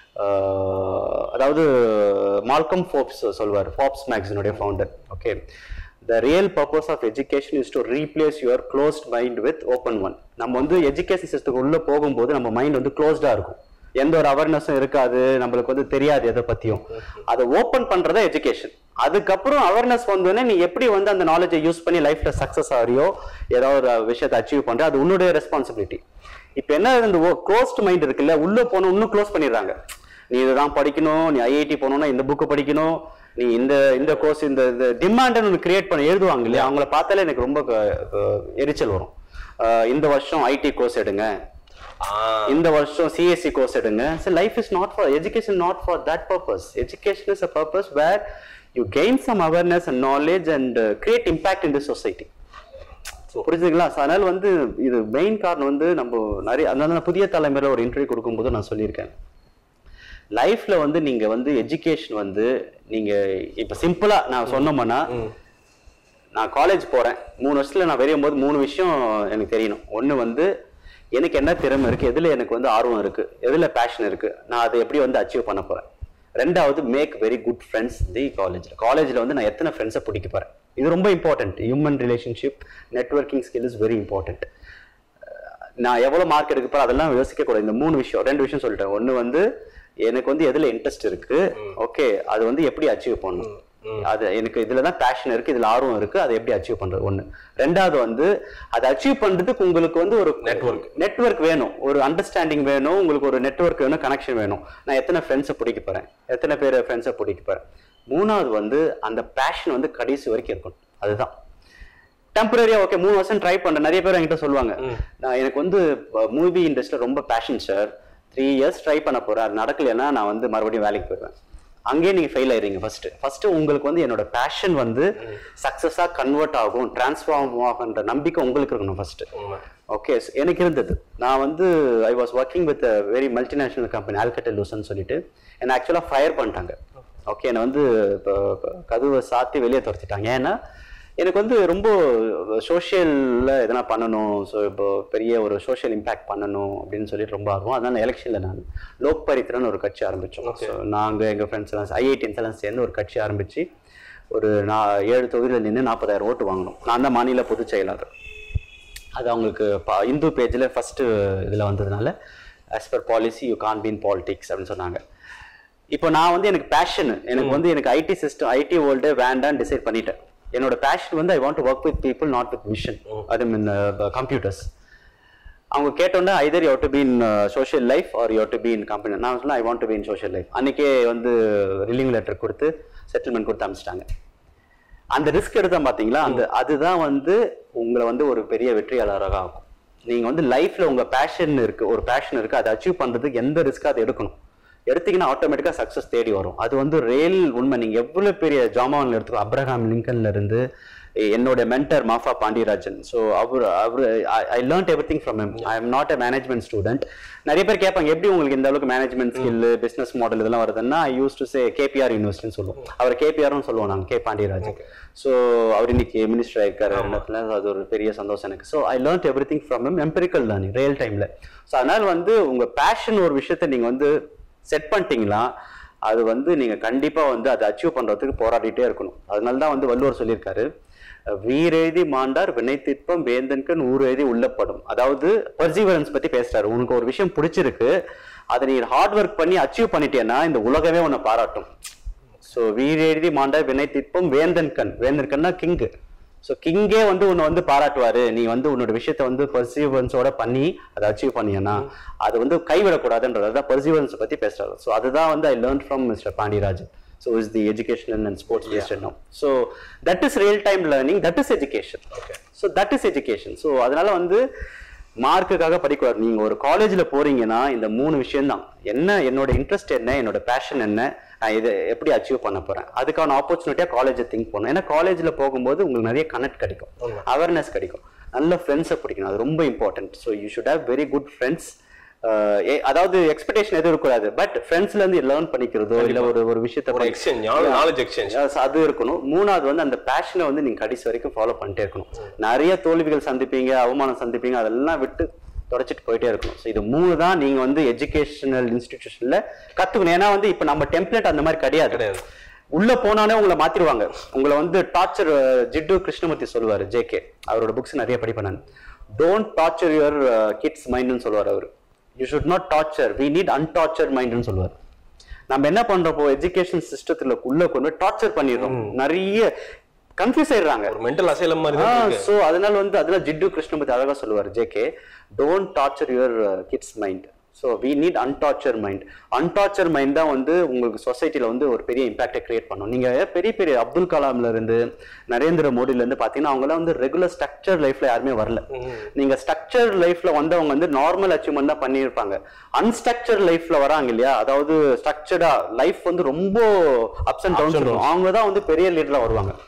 Speaker 2: அதாவது மால்கம் ஃபோப்ஸ் சொல்வார் ஃபாப்ஸ் மேக்ஸினுடைய founder okay the real purpose of education is to replace your closed mind with open one நம்ம வந்து எஜுகேஷன் சிஸ்டத்துக்கு உள்ள போகும்போது நம்ம மைண்ட் வந்து க்ளோஸ்டா இருக்கும் எந்த ஒரு அவேர்னஸும் இருக்காது நம்மளுக்கு வந்து தெரியாது எதை பத்தியும் அதை ஓப்பன் பண்றதா எஜுகேஷன் அதுக்கப்புறம் அவேர்னஸ் வந்தோடனே நீ எப்படி வந்து அந்த நாலேஜை யூஸ் பண்ணி லைஃப்ல சக்சஸ் ஆகிறியோ ஏதாவது ஒரு விஷயத்தை அச்சீவ் பண்ற அது உன்னுடைய ரெஸ்பான்சிபிலிட்டி இப்போ என்ன இந்த க்ளோஸ்ட் மைண்ட் இருக்குல்ல உள்ள போன இன்னும் க்ளோஸ் பண்ணிடுறாங்க நீ இதுதான் படிக்கணும் நீ ஐஐடி போகணும்னா இந்த புக்கு படிக்கணும் நீ இந்த இந்த கோர்ஸ் இந்த டிமாண்ட் ஒன்று கிரியேட் பண்ண எழுதுவாங்க இல்லையா அவங்கள பார்த்தாலே எனக்கு ரொம்ப க- க- எரிச்சல் வரும் அஹ் இந்த வருஷம் ஐடி கோர்ஸ் எடுங்க இந்த வருஷம் சிஎஸ்சி கோர்ஸ் எடுங்க so life is not for education not for that purpose education is a purpose where you gain some awareness and knowledge and create impact in the society புரிஞ்சுங்களா So, அதனால வந்து இது main காரணம் வந்து நம்ம நிறைய அதனால நான் புதிய தலைமுறையில் ஒரு இன்டர்வியூ கொடுக்கும்போது நான் சொல்லியிருக்கேன் லைஃப்ல வந்து நீங்க வந்து எஜுகேஷன் வந்து நீங்க இப்ப சிம்பிளா நான் சொன்னோம்னா நான் காலேஜ் போறேன் மூணு வருஷத்துல நான் வெளியும் போது மூணு விஷயம் எனக்கு தெரியணும் ஒண்ணு வந்து எனக்கு என்ன திறமை இருக்கு எதுல எனக்கு வந்து ஆர்வம் இருக்கு எதுல பேஷன் இருக்கு நான் அதை எப்படி வந்து அச்சீவ் பண்ண போறேன் ரெண்டாவது make very good friends the காலேஜ்ல காலேஜ்ல வந்து நான் எத்தனை ஃப்ரெண்ட்ஸை பிடிக்க போறேன் இது ரொம்ப important human relationship networking skill is very important நான் எவ்வளவு மார்க் எடுக்க போறேன் அதெல்லாம் யோசிக்க கூடாது இந்த மூணு விஷயம் ரெண்டு விஷயம் சொல்லிட்டேன் ஒண்ணு வந்து எனக்கு வந்து எதுல இன்ட்ரெஸ்ட் இருக்கு ஓகே அது வந்து எப்படி அச்சீவ் பண்ணணும் அது எனக்கு இதுல தான் பேஷன் இருக்கு இதுல ஆர்வம் இருக்கு அதை எப்படி அச்சீவ் பண்றது ஒண்ணு ரெண்டாவது வந்து அதை அச்சீவ் பண்றதுக்கு உங்களுக்கு வந்து ஒரு நெட்வொர்க் நெட்வொர்க் வேணும் ஒரு அண்டர்ஸ்டாண்டிங் வேணும் உங்களுக்கு ஒரு நெட்வொர்க் வேணும் கனெக்ஷன் வேணும் நான் எத்தனை ஃப்ரெண்ட்ஸை பிடிக்க போறேன் எத்தனை பேர் ஃப்ரெண்ட்ஸை பிடிக்க போறேன் மூணாவது வந்து அந்த பேஷன் வந்து கடைசி வரைக்கும் இருக்கணும் அதுதான் டெம்பரரியா ஓகே மூணு வருஷம் ட்ரை பண்ணேன் நிறைய பேர் என்கிட்ட சொல்லுவாங்க நான் எனக்கு வந்து மூவி இண்டஸ்ட்ரியில் ரொம்ப passion sir three years try பண்ண போறேன் அது நடக்கலைன்னா நான் வந்து மறுபடியும் வேலைக்கு போயிடுவேன் அங்கேயே நீங்க ஃபெயில் ஆயிடுறீங்க ஃபர்ஸ்ட் ஃபர்ஸ்ட் உங்களுக்கு வந்து என்னோட பேஷன் வந்து சக்சஸா கன்வெர்ட் ஆகும் டிரான்ஸ்ஃபார்ம் ஆகுன்ற நம்பிக்கை உங்களுக்கு இருக்கணும் ஃபர்ஸ்ட்
Speaker 1: உண்மை
Speaker 2: ஓகே எனக்கு இருந்தது நான் வந்து I was working with very multinational company Alcatel Lucent சொல்லிட்டு என்னை ஆக்சுவலாக ஃபயர் பண்ணிட்டாங்க ஓகே என்னை வந்து இப்போ இப்போ கதவை சாத்தி வெளியே துரத்திட்டாங்க ஏன்னா எனக்கு வந்து ரொம்ப சோஷியலில் எதனா பண்ணணும் ஸோ இப்போ பெரிய ஒரு சோஷியல் இம்பாக்ட் பண்ணணும் அப்படின்னு சொல்லிட்டு ரொம்ப ஆர்வம் அதனால எலெக்ஷனில் நான் லோக் பரித்திரன்னு ஒரு கட்சி ஆரம்பித்தோம் ஸோ நாங்கள் எங்கள் ஃப்ரெண்ட்ஸ் எல்லாம் ஐஐடின்ஸ் எல்லாம் சேர்ந்து ஒரு கட்சி ஆரம்பித்து ஒரு நான் ஏழு தொகுதியில் நின்று நாற்பதாயிரம் ஓட்டு வாங்கினோம் நான் தான் மாநில பொதுச் செயலாளர் அது அவங்களுக்கு ப- இந்து பேஜில் ஃபஸ்ட்டு இதில் வந்ததுனால as per policy you can been politics அப்படின்னு சொன்னாங்க இப்போ நான் வந்து எனக்கு பேஷன் எனக்கு வந்து எனக்கு ஐடி சிஸ்டம் ஐடி வேர்ல்டே வேண்டான்னு டிசைட் பண்ணிட்டேன் என்னோட பேஷன் வந்து I want to work with people not with vision அது மீன் கம்ப்யூட்டர்ஸ் அவங்க கேட்டோன்னே either you to be in social life or you to be in company நான் சொன்னேன் I want to be in social life அன்னைக்கே வந்து relieve letter கொடுத்து settlement கொடுத்து அனுப்பிச்சிட்டாங்க அந்த ரிஸ்க் எடுத்தா பாத்தீங்களா அந்த அதுதான் வந்து உங்களை வந்து ஒரு பெரிய வெற்றியாளராக ஆகும் நீங்க வந்து லைஃப்ல உங்க பேஷன் இருக்கு ஒரு பேஷன் இருக்கு அதை அச்சீவ் பண்றதுக்கு எந்த ரிஸ்க் அதை எடுக்கணும் எடுத்தீங்கன்னா ஆட்டோமேட்டிக்கா சக்சஸ் தேடி வரும் அது வந்து ரியல் உண்மை நீங்க எவ்வளவு பெரிய ஜாமான் எடுத்துக்கோ அப்ரஹாம் லிங்கன்ல இருந்து என்னோட மென்டர் மாஃபா பாண்டியராஜன் ஸோ அவர் அவர் I learned everything from I am not a management student நிறைய பேர் கேட்பாங்க எப்படி உங்களுக்கு இந்த அளவுக்கு மேனேஜ்மெண்ட் ஸ்கில் பிசினஸ் மாடல் இதெல்லாம் வருதுன்னா I use to say KPR யூனிவர்சிட்டின்னு சொல்லுவோம் அவர் கேபிஆர்னு சொல்லுவோம் நாங்கள் கே பாண்டியராஜன் ஸோ அவர் இன்னைக்கு மினிஸ்டர் ஆயிருக்காரு இடத்துல அது ஒரு பெரிய சந்தோஷம் எனக்கு so I learned everything from எம் எம்பரிக்கல் லேர்னிங் ரியல் டைம்ல ஸோ அதனால வந்து உங்க பேஷன் ஒரு விஷயத்த நீங்க வந்து செட் பண்ணிட்டீங்களா அது வந்து நீங்க கண்டிப்பா வந்து அதை அச்சீவ் பண்றதுக்கு போராடிட்டே இருக்கணும் அதனால தான் வந்து வள்ளுவர் சொல்லியிருக்காரு வீரெழுதி மாண்டார் வினை திட்பம் வேந்தன்கண் ஊர் எழுதி உள்ளப்படும் அதாவது பர்சீவரன்ஸ் பத்தி பேசுறாரு உனக்கு ஒரு விஷயம் பிடிச்சிருக்கு அதை நீ ஹார்ட் ஒர்க் பண்ணி அச்சீவ் பண்ணிட்டேன்னா இந்த உலகமே உன்னை பாராட்டும் ஸோ வீரெழுதி மாண்டார் வினை திட்பம் வேந்தன் கண் வேந்தன் கண்ணா கிங்கு ஸோ கிங்கே வந்து உன்னை வந்து பாராட்டுவாரு நீ வந்து உன்னோட விஷயத்த வந்து பர்சீவரன்ஸோட பண்ணி அதை அச்சீவ் பண்ணியனா அது வந்து கைவிடக்கூடாதுன்றது அதான் பர்சீவரன்ஸ் பத்தி பேசுறாரு ஸோ அதுதான் வந்து I learn from mister Pandiarajan so is the educational and sports based no so that is real time learning that is education so that is education so அதனால வந்து மார்க்குக்காக படிக்கூடாது நீங்க ஒரு காலேஜ்ல போறீங்கன்னா இந்த மூணு விஷயம் தான் என்ன என்னோட இன்ட்ரெஸ்ட் என்ன என்னோட பேஷன் என்ன நான் இதை எப்படி அச்சீவ் பண்ண போறேன் அதுக்கான ஆப்பர்ச்சுனிட்டியா காலேஜை திங்க் பண்ணணும் ஏன்னா காலேஜ்ல போகும்போது உங்களுக்கு நிறைய கனெக்ட் கிடைக்கும் அவேர்னஸ் கிடைக்கும் நல்ல ஃப்ரெண்ட்ஸை பிடிக்கணும் அது ரொம்ப important so you should have very good friends அதாவது எக்ஸ்பெக்டேஷன் எதுவும் இருக்கக்கூடாது பட் ஃப்ரெண்ட்ஸ்ல இருந்து லேர்ன் பண்ணிக்கிறதோ இல்ல ஒரு ஒரு விஷயத்த
Speaker 1: ஒரு எக்ஸ்சேஞ்ச் நாலேஜ் எக்ஸ்சேஞ்ச்
Speaker 2: Yes, அது இருக்கணும் மூணாவது வந்து அந்த பேஷனை வந்து நீங்க கடைசி வரைக்கும் ஃபாலோ பண்ணிட்டே இருக்கணும் நிறைய தோல்விகள் சந்திப்பீங்க அவமானம் சந்திப்பீங்க அதெல்லாம் விட்டு தொடச்சிட்டு போயிட்டே இருக்கணும் ஸோ இது மூணு தான் நீங்க வந்து எஜுகேஷனல் இன்ஸ்டிடியூஷன்ல கத்துக்கணும் ஏன்னா வந்து இப்ப நம்ம டெம்ப்ளேட் அந்த மாதிரி கிடையாது
Speaker 1: கிடையாது.
Speaker 2: உள்ள போனானே உங்களை மாத்திருவாங்க உங்களை வந்து டார்ச்சர் ஜிட்டு கிருஷ்ணமூர்த்தி சொல்லுவாரு ஜேகே அவரோட புக்ஸ் நிறைய படிப்பேன் நான் டோன்ட் டார்ச்சர் யுவர் கிட்ஸ் மைண்ட்னு சொல்லுவார் அவர் you should not torture we need untorture மைண்ட்னு சொல்லுவார் நம்ம என்ன பண்றப்போ எஜுகேஷன் சிஸ்டத்துல உள்ள கொண்டு டார்ச்சர் பண்ணிடுறோம் நிறைய கன்ஃபியூஸ் ஆயிடுறாங்க
Speaker 1: ஒரு மென்டல் அசைலம் மாதிரி தான் இருக்கு.
Speaker 2: ஸோ அதனால வந்து அதெல்லாம் ஜிட்டு கிருஷ்ணமூர்த்தி அழகா சொல்லுவார் JK don't torture your kids mind so we need untorture mind untorture mind தான் வந்து உங்களுக்கு சொசைட்டில வந்து ஒரு பெரிய இம்பாக்டை கிரியேட் பண்ணும் நீங்க பெரிய பெரிய அப்துல் கலாம்ல இருந்து நரேந்திர மோடில இருந்து பாத்தீங்கன்னா அவங்கலாம் வந்து ரெகுலர் ஸ்ட்ரக்சர் லைஃப்ல யாருமே வரல நீங்க ஸ்ட்ரக்சர் லைஃப்ல வந்தவங்க வந்து நார்மல் அச்சீவ்மெண்ட் தான் பண்ணியிருப்பாங்க அன்ஸ்ட்ரக்சர் லைஃப்ல வராங்க இல்லையா அதாவது ஸ்ட்ரக்சர்டா லைஃப் வந்து ரொம்ப அப்ஸ் அண்ட் டவுன்ஸ் இருக்கும் அவங்க தான் வந்து பெரிய லீடரா வருவாங்க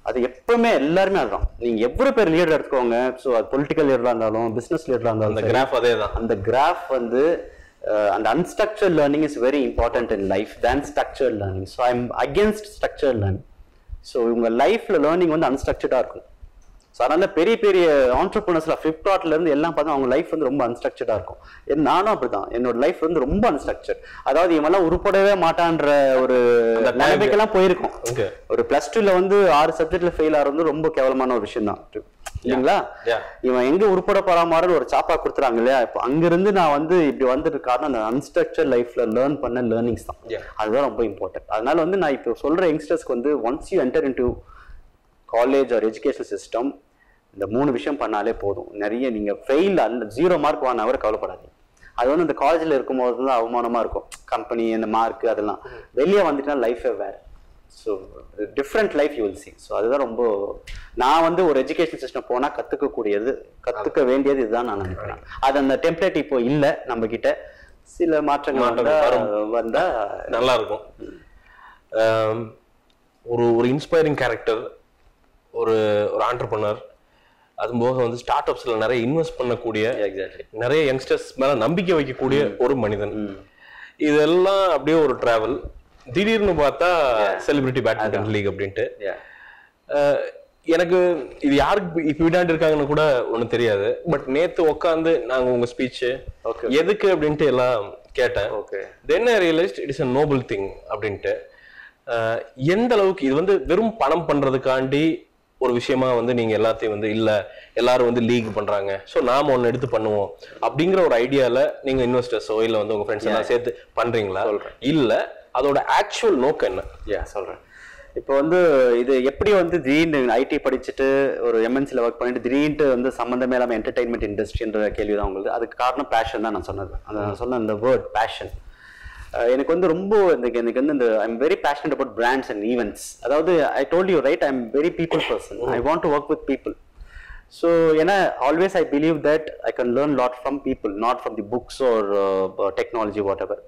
Speaker 2: அது எப்பவுமே எல்லாருமே அதுதான் நீங்க எவ்வளவு பேர் லீடர் எடுத்துக்கோங்க ஸோ அது பொலிட்டிக்கல் லீடரா இருந்தாலும் பிசினஸ் லீடரா
Speaker 1: அந்த
Speaker 2: இருந்தாலும்
Speaker 1: கிராஃப் அதே தான்
Speaker 2: அந்த கிராஃப் வந்து அஹ், அந்த unstructured learning is very important in life then structured learning so I'm against structured learning so உங்க லைஃப்ல லேர்னிங் வந்து அன்ஸ்ட்ரக்சர்டா இருக்கும் ஸோ அதனால பெரிய பெரிய ஆண்டர்பிரினர்ஸ்ல ஃபிளிப்கார்ட்ல இருந்து எல்லாம் பார்த்தா அவங்க லைஃப் வந்து ரொம்ப அன்ஸ்ட்ரக்சர்டா இருக்கும் என் நானும் அப்படிதான் என்னோட லைஃப் வந்து ரொம்ப அன்ஸ்ட்ரக்சர்ட் அதாவது இவெல்லாம் உருப்படவே மாட்டான்ற ஒரு
Speaker 1: அந்த tag.
Speaker 2: நிலைமைக்கெல்லாம் போயிருக்கும்
Speaker 1: Okay.
Speaker 2: ஒரு பிளஸ் டூல வந்து ஆறு சப்ஜெக்ட்ல ஃபெயில் ஆகிறது ரொம்ப கேவலமான ஒரு விஷயம் தான் இல்லைங்களா
Speaker 1: Yeah.
Speaker 2: இவன் எங்க உருப்பட போறாமாரு ஒரு சாப்பா கொடுத்துறாங்க இல்லையா இப்போ அங்கிருந்து நான் வந்து இப்படி வந்துட்டு காரணம் அந்த அன்ஸ்ட்ரக்சர் லைஃப்ல லேர்ன் பண்ண லேர்னிங்ஸ் தான்
Speaker 1: Yeah.
Speaker 2: அதுதான் ரொம்ப இம்பார்ட்டன்ட் அதனால வந்து நான் இப்போ சொல்ற யங்ஸ்டர்ஸ்க்கு வந்து once you enter into college or education system இந்த மூணு விஷயம் பண்ணாலே போதும் நிறைய நீங்க ஃபெயில் அல்ல ஜீரோ மார்க் வாங்கினா கூட கவலைப்படாதீங்க அது வந்து இந்த காலேஜில் இருக்கும்போது தான் அவமானமா இருக்கும் கம்பெனி இந்த மார்க் அதெல்லாம் வெளியே வந்துட்டுனா லைஃபே வேற so different life you will see so அதுதான் ரொம்ப நான் வந்து ஒரு எஜுகேஷன் சிஸ்டம் போனால் கற்றுக்கக்கூடியது கற்றுக்க வேண்டியது இதுதான் நான் நினைக்கிறேன் அது அந்த டெம்ப்ளேட் இப்போ இல்லை நம்ம கிட்ட சில மாற்றங்கள்
Speaker 1: மாற்றங்கள்
Speaker 2: வந்தா வந்தா
Speaker 1: நல்லா இருக்கும் ஆம், ஒரு ஒரு இன்ஸ்பைரிங் கேரக்டர் ஒரு ஒரு ஆண்டர்பனர் அது போக வந்து ஸ்டார்ட் அப்ஸ்ல நிறைய இன்வெஸ்ட் பண்ணக்கூடிய
Speaker 2: எக்ஸாக்ட்லி
Speaker 1: நிறைய யங்ஸ்டர்ஸ் மேல நம்பிக்கை வைக்கக்கூடிய ஒரு மனிதன் இதெல்லாம் அப்படியே ஒரு டிராவல் திடீர்னு பார்த்தா செலிபிரிட்டி பேட்மிண்டன் லீக் அப்படின்ட்டு அஹ், எனக்கு இது யாருக்கு இப்ப விடாண்டு இருக்காங்கன்னு கூட ஒண்ணும் தெரியாது பட் நேத்து உட்காந்து நாங்க உங்க ஸ்பீச்
Speaker 2: Okay.
Speaker 1: எதுக்கு அப்படின்ட்டு எல்லாம் கேட்டேன்
Speaker 2: okay
Speaker 1: then I realised it is a noble thing அப்படின்ட்டு அஹ், எந்த அளவுக்கு இது வந்து வெறும் பணம் பண்றதுக்காண்டி ஒரு விஷயமா வந்து நீங்க எல்லாத்தையும் வந்து இல்ல எல்லாரும் வந்து லீக் பண்றாங்க சோ நாம ஒன்னு எடுத்து பண்ணுவோம் அப்படிங்கிற ஒரு ஐடியால நீங்க இன்வெஸ்டர்ஸோ இல்ல வந்து உங்க ஃப்ரெண்ட்ஸ் எல்லாம் சேர்த்து பண்றீங்களா இல்ல அதோட ஆக்சுவல் நோக்கம் என்ன
Speaker 2: யா சொல்றேன் இப்போ வந்து இது எப்படி வந்து திடீர்னு ஐடி படிச்சுட்டு ஒரு எம்என்சியில் ஒர்க் பண்ணிட்டு திடீர்னு வந்து சம்மந்தமே இல்லாமல் என்டர்டைன்மெண்ட் இண்டஸ்ட்ரின்ற கேள்வி தான் உங்களுக்கு அதுக்கு காரணம் பேஷன் தான் நான் சொன்னது அந்த நான் சொன்ன அந்த வேர்ட் பேஷன் எனக்கு வந்து ரொம்ப எனக்கு எனக்கு வந்து இந்த I'm very passionate about brands and events அதாவது I told you right I'm very people person I want to work with people so ஏன்னா always I believe that I can learn lot from people not from the books or technology whatever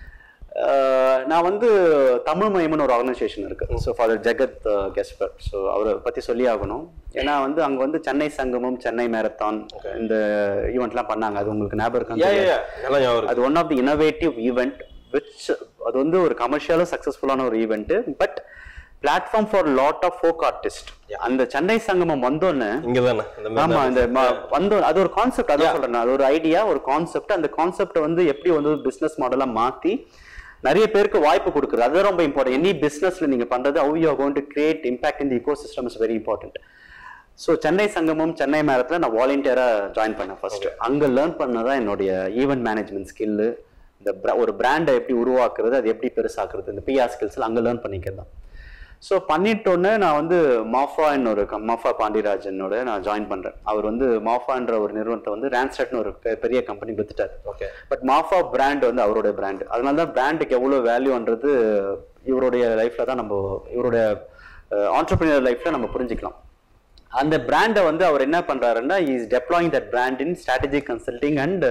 Speaker 2: ஆஹ் நான் வந்து தமிழ் மயம்னு ஒரு organisation இருக்கு so father Jegath Gaspar so அவரை பத்தி சொல்லி ஆகணும் ஏன்னா வந்து அங்க வந்து சென்னை சங்கமம் சென்னை மேரத்தான் இந்த ஈவெண்ட்லாம் பண்ணாங்க அது உங்களுக்கு ஞாபகம் இருக்கான்னு
Speaker 1: யா
Speaker 2: தெரியாது.
Speaker 1: யா நல்லா ஞாபகம் இருக்கு
Speaker 2: அது one of the innovative event which அது வந்து ஒரு கமர்ஷியலாக சக்ஸஸ்ஃபுல்லான ஒரு event but platform for lot of folk artist அந்த சென்னை சங்கமம் வந்தோன்னே
Speaker 1: இங்கதானே இந்த மாதிரி
Speaker 2: ஆமா
Speaker 1: தான்.
Speaker 2: இந்த ம- வந்து அது ஒரு கான்செப்ட் அதான் சொல்றேன் நான். அது ஒரு ஐடியா ஒரு கான்செப்ட் அந்த கான்செப்டை வந்து எப்படி வந்து பிசினஸ் மாடலா மாத்தி நிறைய பேருக்கு வாய்ப்பு கொடுக்குறது அது ரொம்ப இம்பார்ட்டன்ட் எனி பிசினஸ்ல நீங்க பண்றது how you are going to create impact in the ecosystem is very important so Chennai Sangamam Chennai மேரத்தில் நான் வாலண்டியராக ஜாயின் பண்ணேன் ஃபர்ஸ்ட் அங்கே லேர்ன் பண்ணதான் என்னுடைய ஈவென்ட் மேனேஜ்மெண்ட் ஸ்கில்லு இந்த bra- ஒரு பிராண்டை எப்படி உருவாக்குறது அது எப்படி பெருசாக்குறது இந்த பிஆர் ஸ்கில்ஸ்ல அங்கே லேர்ன் பண்ணிக்கிறது தான் ஸோ பண்ணிட்டோன்னே நான் வந்து மாஃபான்னு ஒரு கம்- மாஃபா பாண்டியராஜனோட நான் ஜாயின் பண்றேன் அவர் வந்து மாஃபான்ற ஒரு நிறுவனத்தை வந்து ரான்ஸ்டட்னு ஒரு பெ- பெரிய கம்பெனி வித்துட்டார்
Speaker 1: ஓகே
Speaker 2: பட் மாஃபா பிராண்ட் வந்து அவருடைய பிராண்ட் அதனால தான் பிராண்டுக்கு எவ்வளோ வேல்யூன்றது இவருடைய லைஃப்ல தான் நம்ம இவருடைய ஆண்டர்பிரினர் லைஃப்ல நம்ம புரிஞ்சுக்கலாம் அந்த பிராண்டை வந்து அவர் என்ன பண்றாருன்னா is deploying that brand in strategic consulting and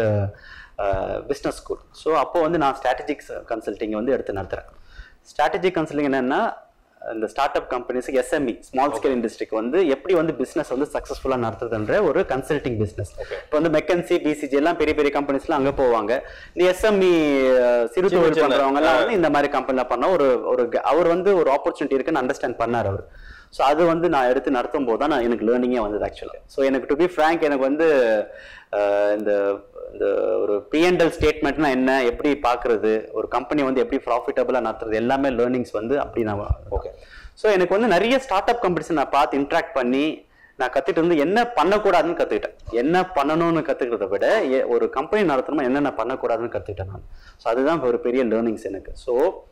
Speaker 2: business school so அப்போ வந்து நான் ஸ்ட்ராட்டஜிக் கன்சல்டிங் வந்து எடுத்து நடத்துறேன் ஸ்ட்ராட்டஜிக் கன்சல்டிங் என்னன்னா இந்த ஸ்டார்ட் அப் கம்பெனிஸுக்கு எஸ்எம்இ ஸ்மால் ஸ்கேல் இண்டஸ்ட்ரிக்கு வந்து எப்படி வந்து பிசினஸ் வந்து சக்ஸஸ்ஃபுல்லாக நடத்துறதுன்ற ஒரு கன்சல்டிங் பிசினஸ் இப்போ வந்து மெக்கன்சி பிசிஜி எல்லாம் பெரிய பெரிய கம்பெனிஸ்லாம் அங்கே போவாங்க இந்த எஸ்எம்இ சிறு
Speaker 1: சின்ன
Speaker 2: தொழில்
Speaker 1: சின்ன,
Speaker 2: பண்றவங்க எல்லாம் வந்து இந்த மாதிரி கம்பெனில பண்ண ஒரு ஒரு க- அவர் வந்து ஒரு ஆப்பர்ச்சுனிட்டி இருக்குன்னு அண்டர்ஸ்டாண்ட் பண்ணார் அவர் ஸோ அது வந்து நான் எடுத்து நடத்தும் போது தான் நான் எனக்கு லேர்னிங்கே வந்தது ஆக்சுவலாக ஸோ எனக்கு டு பி ஃப்ரேங்க் எனக்கு வந்து அஹ், இந்த இந்த ஒரு பிஎன்எல் ஸ்டேட்மெண்ட்னா என்ன எப்படி பார்க்கறது ஒரு கம்பெனி வந்து எப்படி ப்ராஃபிட்டபுளாக நடத்துறது எல்லாமே லேர்னிங்ஸ் வந்து அப்படி நான்
Speaker 1: ஓகே
Speaker 2: ஸோ எனக்கு வந்து நிறைய ஸ்டார்ட் அப் கம்பெனிஸ் நான் பார்த்து இன்ட்ராக்ட் பண்ணி நான் கத்துட்டு வந்து என்ன பண்ணக்கூடாதுன்னு கத்துக்கிட்டேன் என்ன பண்ணணும்னு கத்துக்கிறத விட எ- ஒரு கம்பெனி நடத்தணுமா என்னென்ன பண்ணக்கூடாதுன்னு கத்துக்கிட்டேன் நான் ஸோ அதுதான் ஒரு பெரிய லேர்னிங்ஸ் எனக்கு ஸோ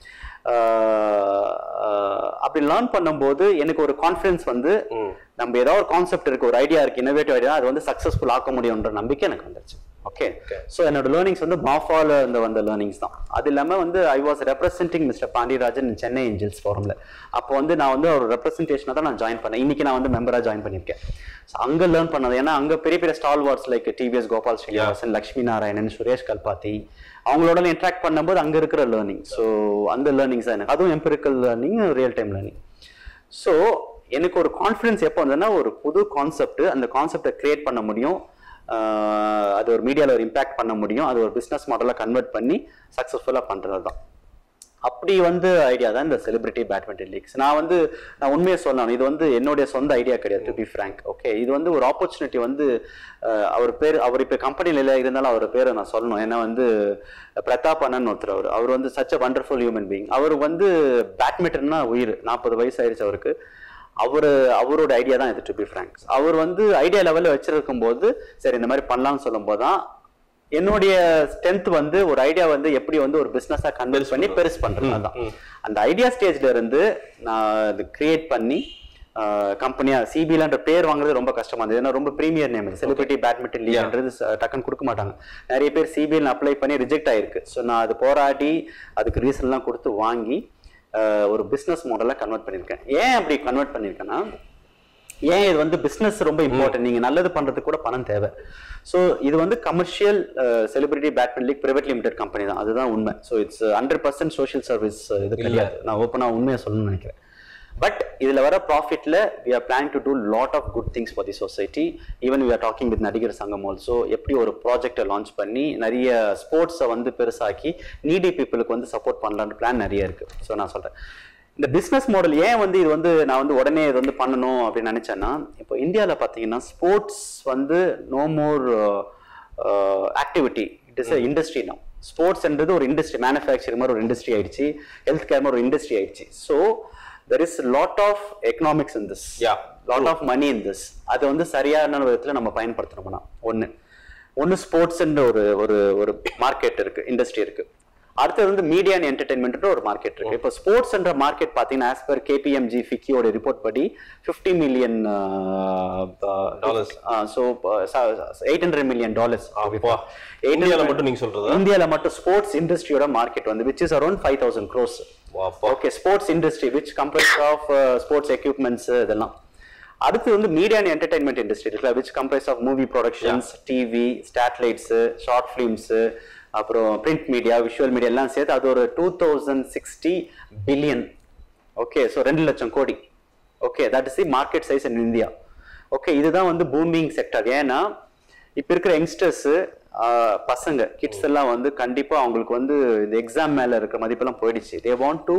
Speaker 2: அப்படி லேர்ன் பண்ணும்போது எனக்கு ஒரு கான்ஃபிடன்ஸ் வந்து நம்ம ஏதாவது ஒரு கான்செப்ட் இருக்கு ஒரு ஐடியா இருக்கு இன்னோவேட்டிவ் ஐடியா அது வந்து சக்ஸஸ்ஃபுல் ஆக்க முடியும்ன்ற நம்பிக்கை எனக்கு வந்துருச்சு ஓகே ஸோ என்னோட லேர்னிங்ஸ் வந்து மாஃபால இருந்து வந்த லேர்னிங்ஸ் தான் அது இல்லாமல் வந்து I was representing mister Pandiarajan in Chennai angels ஃபாரம்ல அப்போ வந்து நான் வந்து ஒரு ரெப்ரசன்டேஷனாக தான் நான் ஜாயின் பண்ணேன் இன்னைக்கு நான் வந்து மெம்பராக ஜாயின் பண்ணியிருக்கேன் ஸோ அங்கே லேர்ன் பண்ணது ஏன்னா அங்கே பெரிய பெரிய stalwarts like TVS Gopal Srinivasan Lakshmi Narayanan Suresh Kalpathi அவங்களோட இன்ட்ராக்ட் பண்ணும்போது அங்கே இருக்கிற லேர்னிங் ஸோ அந்த லேர்னிங்ஸ் தான் எனக்கு அதுவும் empirical learning real time learning so எனக்கு ஒரு கான்ஃபிடன்ஸ் எப்போ வந்ததுன்னா ஒரு புது கான்செப்ட் அந்த கான்செப்டை கிரியேட் பண்ண முடியும் ஆஹ் அது ஒரு மீடியாவில் ஒரு இம்பாக்ட் பண்ண முடியும் அது ஒரு பிஸ்னஸ் மாடலாக கன்வெர்ட் பண்ணி சக்ஸஸ்ஃபுல்லாக பண்ணுறது தான் அப்படி வந்து ஐடியா தான் இந்த செலிபிரிட்டி பேட்மிண்டன் லீக்ஸ் நான் வந்து நான் உண்மையை சொல்லணும் இது வந்து என்னுடைய சொந்த ஐடியா கிடையாது டு பி ஃப்ரேங்க் ஓகே இது வந்து ஒரு ஆப்பர்ச்சுனிட்டி வந்து அஹ், அவர் பேர் அவர் இப்போ கம்பெனியில் இல்லை இருந்தாலும் அவர் பேரை நான் சொல்லணும் ஏன்னா வந்து பிரதாப் அண்ணன் ஒருத்தர் அவர் அவர் வந்து such a wonderful human being அவர் வந்து பேட்மிண்டன்னா உயிர் நாற்பது வயசு ஆயிடுச்சு அவருக்கு அவர் அவரோட ஐடியா தான் இது டு பி ஃப்ரேங்க் அவர் வந்து ஐடியா லெவலில் வச்சிருக்கும் போது சரி இந்த மாதிரி பண்ணலாம்னு சொல்லும்போது தான் என்னுடைய ஸ்ட்ரென்த் வந்து ஒரு ஐடியா வந்து எப்படி வந்து ஒரு பிசினஸா கன்வெர்ட் பண்ணி பெருசு பண்றது அதான் அந்த ஐடியா ஸ்டேஜ்ல இருந்து நான் அது கிரியேட் பண்ணி கம்பெனியா சிபிலன்ற பேர் வாங்குறது ரொம்ப கஷ்டமா இருந்தது ஏன்னா ரொம்ப ப்ரீமியர் நேம் செலிபிரிட்டி பேட்மிண்டன் லீக்ன்றது டக்குன்னு கொடுக்க மாட்டாங்க நிறைய பேர் சிபிஎல் அப்ளை பண்ணி ரிஜெக்ட் ஆயிருக்கு ஸோ நான் அது போராடி அதுக்கு ரீசன்லாம் கொடுத்து வாங்கி ஆஹ் ஒரு பிஸ்னஸ் மாடலாக கன்வெர்ட் பண்ணியிருக்கேன் ஏன் அப்படி கன்வெர்ட் பண்ணியிருக்கேன்னா ஏன் இது வந்து பிசினஸ் ரொம்ப இம்பார்ட்டன்ட் நீங்க நல்லது பண்றதுக்கு கூட பணம் தேவை ஸோ இது வந்து commercial celebrity badminton league private limited company தான் அதுதான் உண்மை so it's hundred percent social service இது கிடையாது நான் ஓப்பனாக உண்மையாக சொல்லணும்னு நினைக்கிறேன் பட் இதுல வர ப்ராஃபிட்ல we are plan to do lot of good things for the society even we are talking with Nadigar Sangam also எப்படி ஒரு ப்ராஜெக்டை லான்ச் பண்ணி நிறைய ஸ்போர்ட்ஸை வந்து பெருசாக்கி நீடி பீப்புளுக்கு வந்து சப்போர்ட் பண்ணலான்ற பிளான் நிறைய இருக்கு ஸோ நான் சொல்றேன் இந்த பிஸ்னஸ் மாடல் ஏன் வந்து இது வந்து நான் வந்து உடனே இது வந்து பண்ணணும் அப்படின்னு நினைச்சேன்னா இப்போ இந்தியாவில் பார்த்தீங்கன்னா ஸ்போர்ட்ஸ் வந்து no more activity it is industry now ஸ்போர்ட்ஸ்ன்றது ஒரு இண்டஸ்ட்ரி மேனுஃபேக்சரிங் மாதிரி ஒரு இண்டஸ்ட்ரி ஆயிடுச்சு ஹெல்த் கேர் மாதிரி ஒரு இண்டஸ்ட்ரி ஆயிடுச்சு so there is lot of economics in this
Speaker 1: Yeah,
Speaker 2: lot of money in this அதை வந்து சரியான விதத்தில் நம்ம பயன்படுத்தணும்னா ஒன்று ஒன்று ஸ்போர்ட்ஸ்ன்ற ஒரு ஒரு ஒரு மார்க்கெட் இருக்கு இண்டஸ்ட்ரி இருக்கு அடுத்தது வந்து மீடியா அண்ட் என்டர்டைன்மெண்ட் ஒரு மார்க்கெட் இருக்கு இப்போ ஸ்போர்ட்ஸ்ன்ற மார்க்கெட் பார்த்தீங்கன்னா ஆஸ் பர் கேபிஎம்ஜி ஃபிக்கியோட ரிப்போர்ட் படி fifty million
Speaker 1: Dollars.
Speaker 2: So eight hundred million dollars
Speaker 1: அப்பா இந்தியால மட்டும் நீங்க சொல்றதா
Speaker 2: இந்தியாவில் மட்டும் ஸ்போர்ட்ஸ் இண்டஸ்ட்ரியோட மார்க்கெட் வந்து which is around five thousand crores
Speaker 1: வாப்பா
Speaker 2: okay sports industry which comprise of sports equipments இதெல்லாம் அடுத்து வந்து மீடியா அண்ட் என்டர்டைன்மெண்ட் இண்டஸ்ட்ரி இருக்குல்ல which comprise of movie productions TV satellites short films அப்புறம் பிரிண்ட் மீடியா விஷுவல் மீடியா எல்லாம் சேர்த்து அது ஒரு two thousand sixty billion okay so ரெண்டு லட்சம் கோடி okay that is the market size in India okay இதுதான் வந்து பூமிங் செக்டர் ஏன்னா இப்போ இருக்கிற யங்ஸ்டர்ஸ் பசங்க கிட்ஸ் எல்லாம் வந்து கண்டிப்பா அவங்களுக்கு வந்து இந்த எக்ஸாம் மேல இருக்கிற மதிப்பெல்லாம் போயிடுச்சு they want to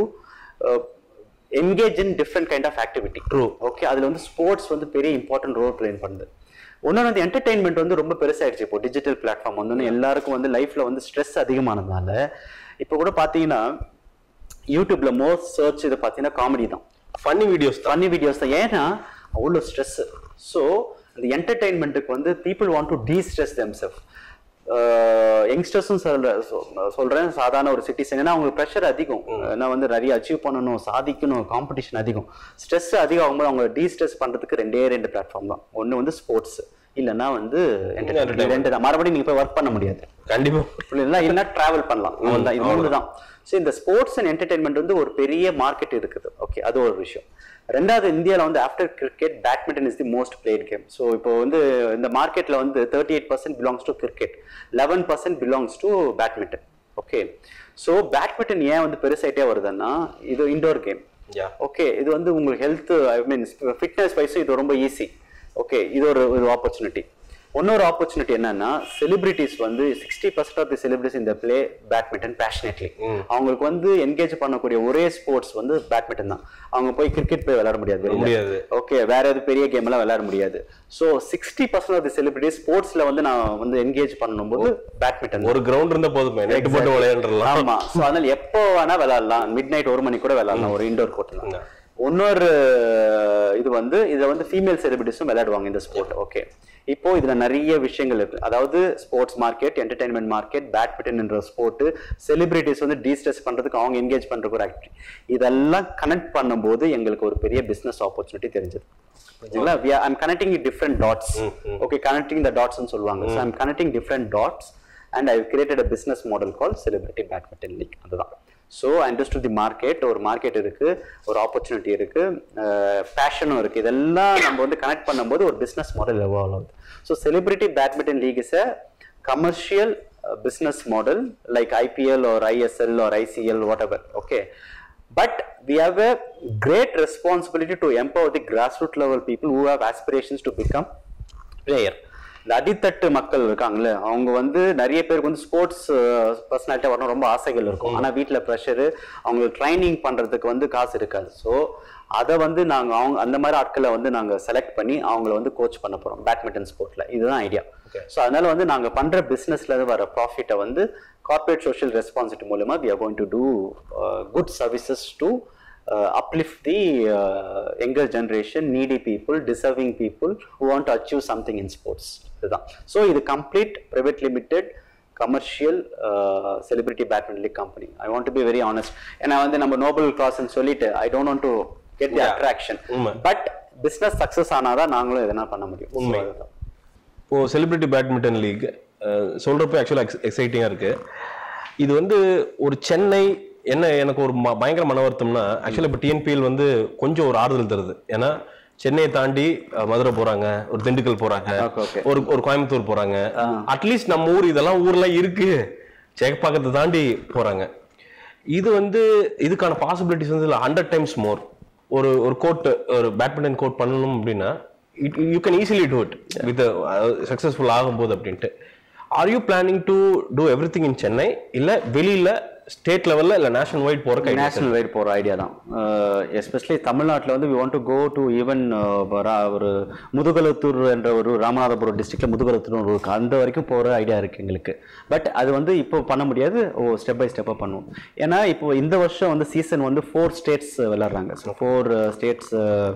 Speaker 2: engage in different kind of activity
Speaker 1: True.
Speaker 2: Okay அதுல வந்து ஸ்போர்ட்ஸ் வந்து பெரிய இம்பார்ட்டன்ட் ரோல் பிளே பண்ணுது இன்னொன்று வந்து என்டர்டைன்மெண்ட் வந்து ரொம்ப பெருசாயிடுச்சு இப்போ டிஜிட்டல் பிளாட்ஃபார்ம் வந்து எல்லாருக்கும் வந்து லைஃப்ல வந்து ஸ்ட்ரெஸ் அதிகமானதுனால இப்போ கூட பாத்தீங்கன்னா யூடியூப்ல மோஸ்ட் சர்ச் இது பார்த்தீங்கன்னா காமெடி தான்
Speaker 1: ஃபன்னி வீடியோஸ் தான்
Speaker 2: ஃபன்னி வீடியோஸ் தான் ஏன்னா அவ்வளோ ஸ்ட்ரெஸ் ஸோ அந்த என்டர்டைன்மெண்ட்டுக்கு வந்து people want to destress them self யங்ஸ்டர்ஸும் சொல்ற சொ- சொல்றேன் சாதாரண ஒரு சிட்டிசன் ஏன்னா அவங்களுக்கு ப்ரெஷர் அதிகம் ஏன்னா வந்து நிறைய அச்சீவ் பண்ணணும் சாதிக்கணும் காம்படிஷன் அதிகம் ஸ்ட்ரெஸ் அதிகம் ஆகும்போது அவங்க டீ ஸ்ட்ரெஸ் பண்றதுக்கு ரெண்டே ரெண்டு பிளாட்ஃபார்ம் தான் ஒன்று வந்து ஸ்போர்ட்ஸ் இல்லைன்னா வந்து entertainment. ரெண்டு தான் மறுபடியும் நீங்க போய் ஒர்க் பண்ண முடியாது
Speaker 1: கண்டிப்பா
Speaker 2: இல்லைன்னா இல்லைன்னா டிராவல் பண்ணலாம் அவ்வளவுதான் இது மூணு தான் ஸோ இந்த ஸ்போர்ட்ஸ் அண்ட் என்டர்டைன்மெண்ட் வந்து ஒரு பெரிய மார்க்கெட் இருக்குது ஓகே அது ஒரு விஷயம் ரெண்டாவது இந்தியாவில் வந்து after cricket badminton is the most played game so இப்போ வந்து இந்த மார்க்கெட்டில் வந்து thirty eight percent belongs to cricket eleven percent belongs to badminton okay so badminton ஏன் வந்து பெருசாயிட்டே வருதுன்னா இது இண்டோர் கேம்
Speaker 1: யா
Speaker 2: ஓகே இது வந்து உங்களுக்கு ஹெல்த் ஐ மீன் ஃபிட்னஸ் வைஸும் இது ரொம்ப ஈஸி ஓகே இது ஒரு ஒரு ஆப்பர்ச்சுனிட்டி இன்னொரு ஆப்பர்ச்சுனிட்டி என்னன்னா செலிபிரிட்டிஸ் வந்து sixty percent of the celebrities இந்த பிளே பேட்மிண்டன் பேஷனேட்லி அவங்களுக்கு வந்து என்கேஜ் பண்ணக்கூடிய ஒரே ஸ்போர்ட்ஸ் வந்து பேட்மிண்டன் தான் அவங்க போய் கிரிக்கெட் போய் விளையாட முடியாது வெளியில.
Speaker 1: முடியாது.
Speaker 2: ஓகே வேற எது பெரிய கேம் எல்லாம் விளையாட முடியாது so sixty percent of the celebrities ஸ்போர்ட்ஸ்ல வந்து நான் வந்து என்கேஜ் பண்ணும்போது பேட்மிண்டன்
Speaker 1: ஒரு கிரவுண்ட் இருந்தா போதுமே நெட் போட்டு விளையாண்டுலாம்
Speaker 2: ஆமா சோ அதனால எப்போ வேணா விளையாடலாம் மிட் நைட் ஒரு மணி கூட விளையாடலாம் ஒரு இண்டோர் கோர்ட்ல இன்னொரு இது வந்து இதை வந்து ஃபீமேல் செலிபிரிட்டிஸும் விளையாடுவாங்க இந்த ஸ்போர்ட் ஓகே இப்போ இதுல நிறைய விஷயங்கள் இருக்கு அதாவது ஸ்போர்ட்ஸ் மார்க்கெட் என்டர்டைன்மெண்ட் மார்க்கெட் பேட்மிண்டன்ன்ற ஸ்போர்ட் செலிபிரிட்டிஸ் வந்து டீஸ்ட்ரெஸ் பண்றதுக்கு அவங்க என்கேஜ் பண்றதுக்கு ஒரு ஆக்டிவிட்டி இதெல்லாம் கனெக்ட் பண்ணும்போது எங்களுக்கு ஒரு பெரிய பிசினஸ் ஆப்பர்ச்சுனிட்டி தெரிஞ்சது புரியுதுங்களா we are i'm connecting different dots okay connecting the dots ன்னு சொல்லுவாங்க so i'm connecting different dots and i've created a business model called celebrity badminton league அதுதான் ஸோ அண்டர்ஸ்டுட் தி மார்க்கெட் ஒரு market இருக்கு ஒரு opportunity இருக்கு பேஷனும் இருக்கு இதெல்லாம் நம்ம வந்து கனெக்ட் பண்ணும்போது ஒரு பிசினஸ் மாடல் எவால்வ் ஆகுது so celebrity badminton league is a commercial business model like IPL or ISL or ICL whatever okay but we have a great responsibility to empower the grassroots level people who have aspirations to become player இந்த அடித்தட்டு மக்கள் இருக்காங்கல்ல அவங்க வந்து நிறைய பேருக்கு வந்து sports பர்சனாலிட்டியாக வரணும் ரொம்ப ஆசைகள் இருக்கும் ஆனால் வீட்டில் ப்ரெஷரு அவங்களுக்கு ட்ரைனிங் பண்ணுறதுக்கு வந்து காசு இருக்காது ஸோ அதை வந்து நாங்கள் அவங்க அந்த மாதிரி ஆட்களை வந்து நாங்கள் செலக்ட் பண்ணி அவங்கள வந்து கோச் பண்ண போகிறோம் பேட்மிண்டன் ஸ்போர்ட்டில் இதுதான் ஐடியா ஸோ அதனால வந்து நாங்கள் பண்ணுற பிஸ்னஸ்ல வர ப்ராஃபிட்டை வந்து கார்பரேட் சோஷியல் ரெஸ்பான்சிபிலிட்டி மூலமா we are going to do good services to uh, uplift the uh, younger generation, needy people, deserving people who want to achieve something in sports. இதுதான் ஸோ இது complete private limited commercial celebrity badminton league company I want to be very honest ஏன்னா வந்து நம்ம noble கிளாஸ்ன்னு சொல்லிட்டு I don't want to get the
Speaker 1: Yeah.
Speaker 2: Attraction
Speaker 1: உண்மை.
Speaker 2: But business success ஆனாதான் நாங்களும் எதனா பண்ண முடியும்
Speaker 1: உண்மை.
Speaker 2: So, அதுதான்.
Speaker 1: இப்போ செலிபிரிட்டி பேட்மிண்டன் லீக் சொல்றப்ப ஆக்சுவலாக எக்ஸைட்டிங்காக இருக்கு இது வந்து ஒரு சென்னை என்ன எனக்கு ஒரு ம- பயங்கர மன வருத்தம்னா ஆக்சுவலாக இப்போ டிஎன்பிஎல் வந்து கொஞ்சம் ஒரு ஆறுதல் தருது ஏன்னா சென்னையை தாண்டி அஹ், மதுரை போறாங்க ஒரு திண்டுக்கல் போறாங்க
Speaker 2: Okay, okay.
Speaker 1: ஒரு ஒரு கோயம்புத்தூர் போறாங்க அட்லீஸ்ட் நம்ம ஊர் இதெல்லாம் ஊர்லாம் இருக்கு சேகப்பாக்கத்தை தாண்டி போறாங்க இது வந்து இதுக்கான பாசிபிலிட்டிஸ் வந்து ஹண்ட்ரட் டைம்ஸ் மோர் ஒரு ஒரு கோட் ஒரு பேட்மிண்டன் கோட் பண்ணணும் அப்படின்னா you can easily do it with successful ஆகும்போது அப்படின்ட்டு are you planning to do everything in Chennai இல்லை வெளியில ஸ்டேட் லெவல்ல இல்லை நேஷனல் வைட் போற
Speaker 2: நேஷனல் வைட் போகிற ஐடியா தான் எஸ்பெஷலி தமிழ்நாட்டில் வந்து we want to go to even ஒரு முதுகலத்தூர் என்ற ஒரு ராமநாதபுரம் டிஸ்ட்ரிக்ட்ல முதுகலத்தூர் ஒரு இருக்கு அந்த வரைக்கும் போகிற ஐடியா இருக்கு எங்களுக்கு பட் அது வந்து இப்போ பண்ண முடியாது ஓ ஸ்டெப் பை ஸ்டெப்பாக பண்ணுவோம் ஏன்னா இப்போ இந்த வருஷம் வந்து சீசன் வந்து ஃபோர் ஸ்டேட்ஸ் விளாட்றாங்க so four states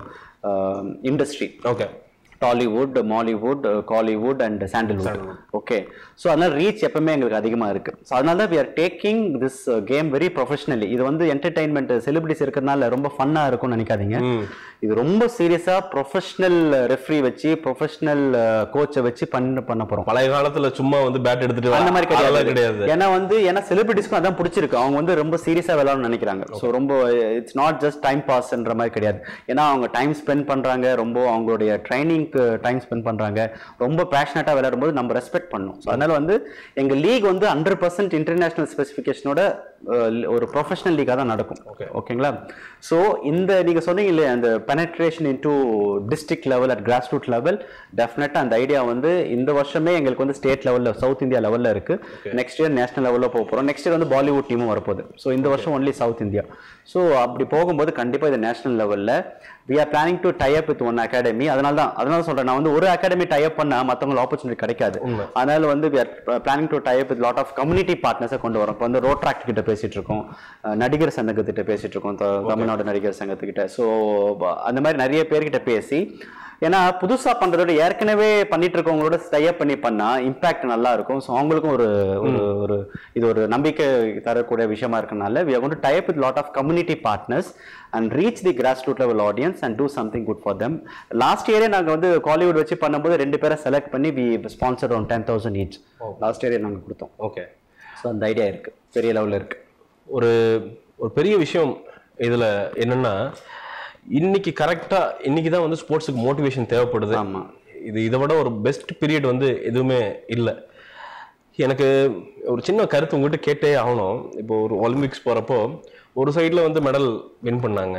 Speaker 2: industry
Speaker 1: okay
Speaker 2: Tollywood Mollywood Kollywood and Sandalwood okay so அதனால ரீச் எப்பவுமே எங்களுக்கு அதிகமாக இருக்கு ஸோ அதனால தான் we are taking this game very professionally இது வந்து என்டர்டைன்மெண்ட் செலிபிரிட்டிஸ் இருக்கிறதுனால ரொம்ப ஃபன்னாக இருக்கும்னு நினைக்காதீங்க இது ரொம்ப சீரியஸாக ப்ரொஃபஷனல் ரெஃப்ரி வச்சு ப்ரொஃபஷனல் கோச்சை வச்சு பண்ண பண்ண போகிறோம்
Speaker 1: பழைய காலத்துல சும்மா வந்து பேட் எடுத்துட்டு
Speaker 2: அந்த மாதிரி
Speaker 1: அதெல்லாம்
Speaker 2: கிடையாது
Speaker 1: கிடையாது
Speaker 2: ஏன்னா வந்து ஏன்னா செலிபிரிட்டிஸ்க்கும் அதான் பிடிச்சிருக்கு அவங்க வந்து ரொம்ப சீரியஸா விளையாடணும்னு நினைக்கிறாங்க ஸோ ரொம்ப இட்ஸ் நாட் ஜஸ்ட் டைம் பாஸ்ன்ற மாதிரி கிடையாது ஏன்னா அவங்க டைம் ஸ்பெண்ட் பண்றாங்க ரொம்ப அவங்களுடைய ட்ரைனிங்க்கு டைம் ஸ்பெண்ட் பண்றாங்க ரொம்ப பேஷனட்டா விளையாடும் போது நம்ம ரெஸ்பெக்ட் பண்ணணும் ஸோ அதனால வந்து எங்க லீக் வந்து ஹண்ட்ரட் பர்சன்ட் இன்டர்நேஷனல் ஸ்பெசிஃபிகேஷனோட ஒரு ப்ரொஃபஷனல் லீகாக தான் நடக்கும்
Speaker 1: Okay.
Speaker 2: ஓகேங்களா ஸோ இந்த நீங்க சொன்னீங்க இல்லையா அந்த penetration into district level at grass root level டெஃபினட்டாக அந்த ஐடியா வந்து இந்த வருஷமே எங்களுக்கு வந்து ஸ்டேட் லெவலில் சவுத் இந்தியா லெவலில் இருக்கு நெக்ஸ்ட் இயர் நேஷனல் லெவலில் போக போகிறோம் நெக்ஸ்ட் இயர் வந்து பாலிவுட் டீமும் வரப்போகுது ஸோ இந்த வருஷம் ஒன்லி சவுத் இந்தியா ஸோ அப்படி போகும்போது கண்டிப்பாக இது நேஷனல் லெவலில் we are planning to tie up with one academy அதனால தான் அதனால சொல்றேன் நான் வந்து ஒரு அகாடமி டை அப் பண்ணா மற்றவங்களுக்கு ஆப்பர்ச்சுனிட்டி கிடைக்காது அதனால வந்து we are planning to tie up with lot of community பார்ட்னர்ஸை கொண்டு வரோம் இப்போ வந்து ரோட்ராக்ட் கிட்ட பேசிட்டு இருக்கோம் அஹ் நடிகர் சங்கத்திட்ட பேசிட்டு இருக்கோம் த- தமிழ்நாடு நடிகர் சங்கத்துக்கிட்ட ஸோ அந்த மாதிரி நிறைய பேர்கிட்ட பேசி ஏன்னா புதுசா பண்றதோட ஏற்கனவே பண்ணிட்டு இருக்கவங்களோட டைப் பண்ணி பண்ணா இம்பாக்ட் நல்லா இருக்கும் ஸோ அவங்களுக்கும் ஒரு ஒரு ஒரு இது ஒரு நம்பிக்கை தரக்கூடிய விஷயமா இருக்கனால we are gonna to tie up with lot of community partners and reach the grass root level audience and do something good for them last இயரே நாங்கள் வந்து காலிவுட் வச்சு பண்ணும்போது ரெண்டு பேரை செலக்ட் பண்ணி we sponsor one ten thousand each last இயரே நாங்கள் கொடுத்தோம்
Speaker 1: ஓகே
Speaker 2: ஸோ அந்த ஐடியா இருக்கு பெரிய லெவலில் இருக்கு
Speaker 1: ஒரு ஒரு பெரிய விஷயம் இதுல என்னன்னா இன்னைக்கு கரெக்டா இன்னைக்கு தான் வந்து ஸ்போர்ட்ஸுக்கு மோட்டிவேஷன் தேவைப்படுது
Speaker 2: ஆமா.
Speaker 1: இது இதை விட ஒரு பெஸ்ட் பீரியட் வந்து எதுவுமே இல்லை எனக்கு ஒரு சின்ன கருத்து உங்ககிட்ட கேட்டே ஆகணும் இப்போ ஒரு ஒலிம்பிக்ஸ் போறப்போ ஒரு சைடில் வந்து மெடல் வின் பண்ணாங்க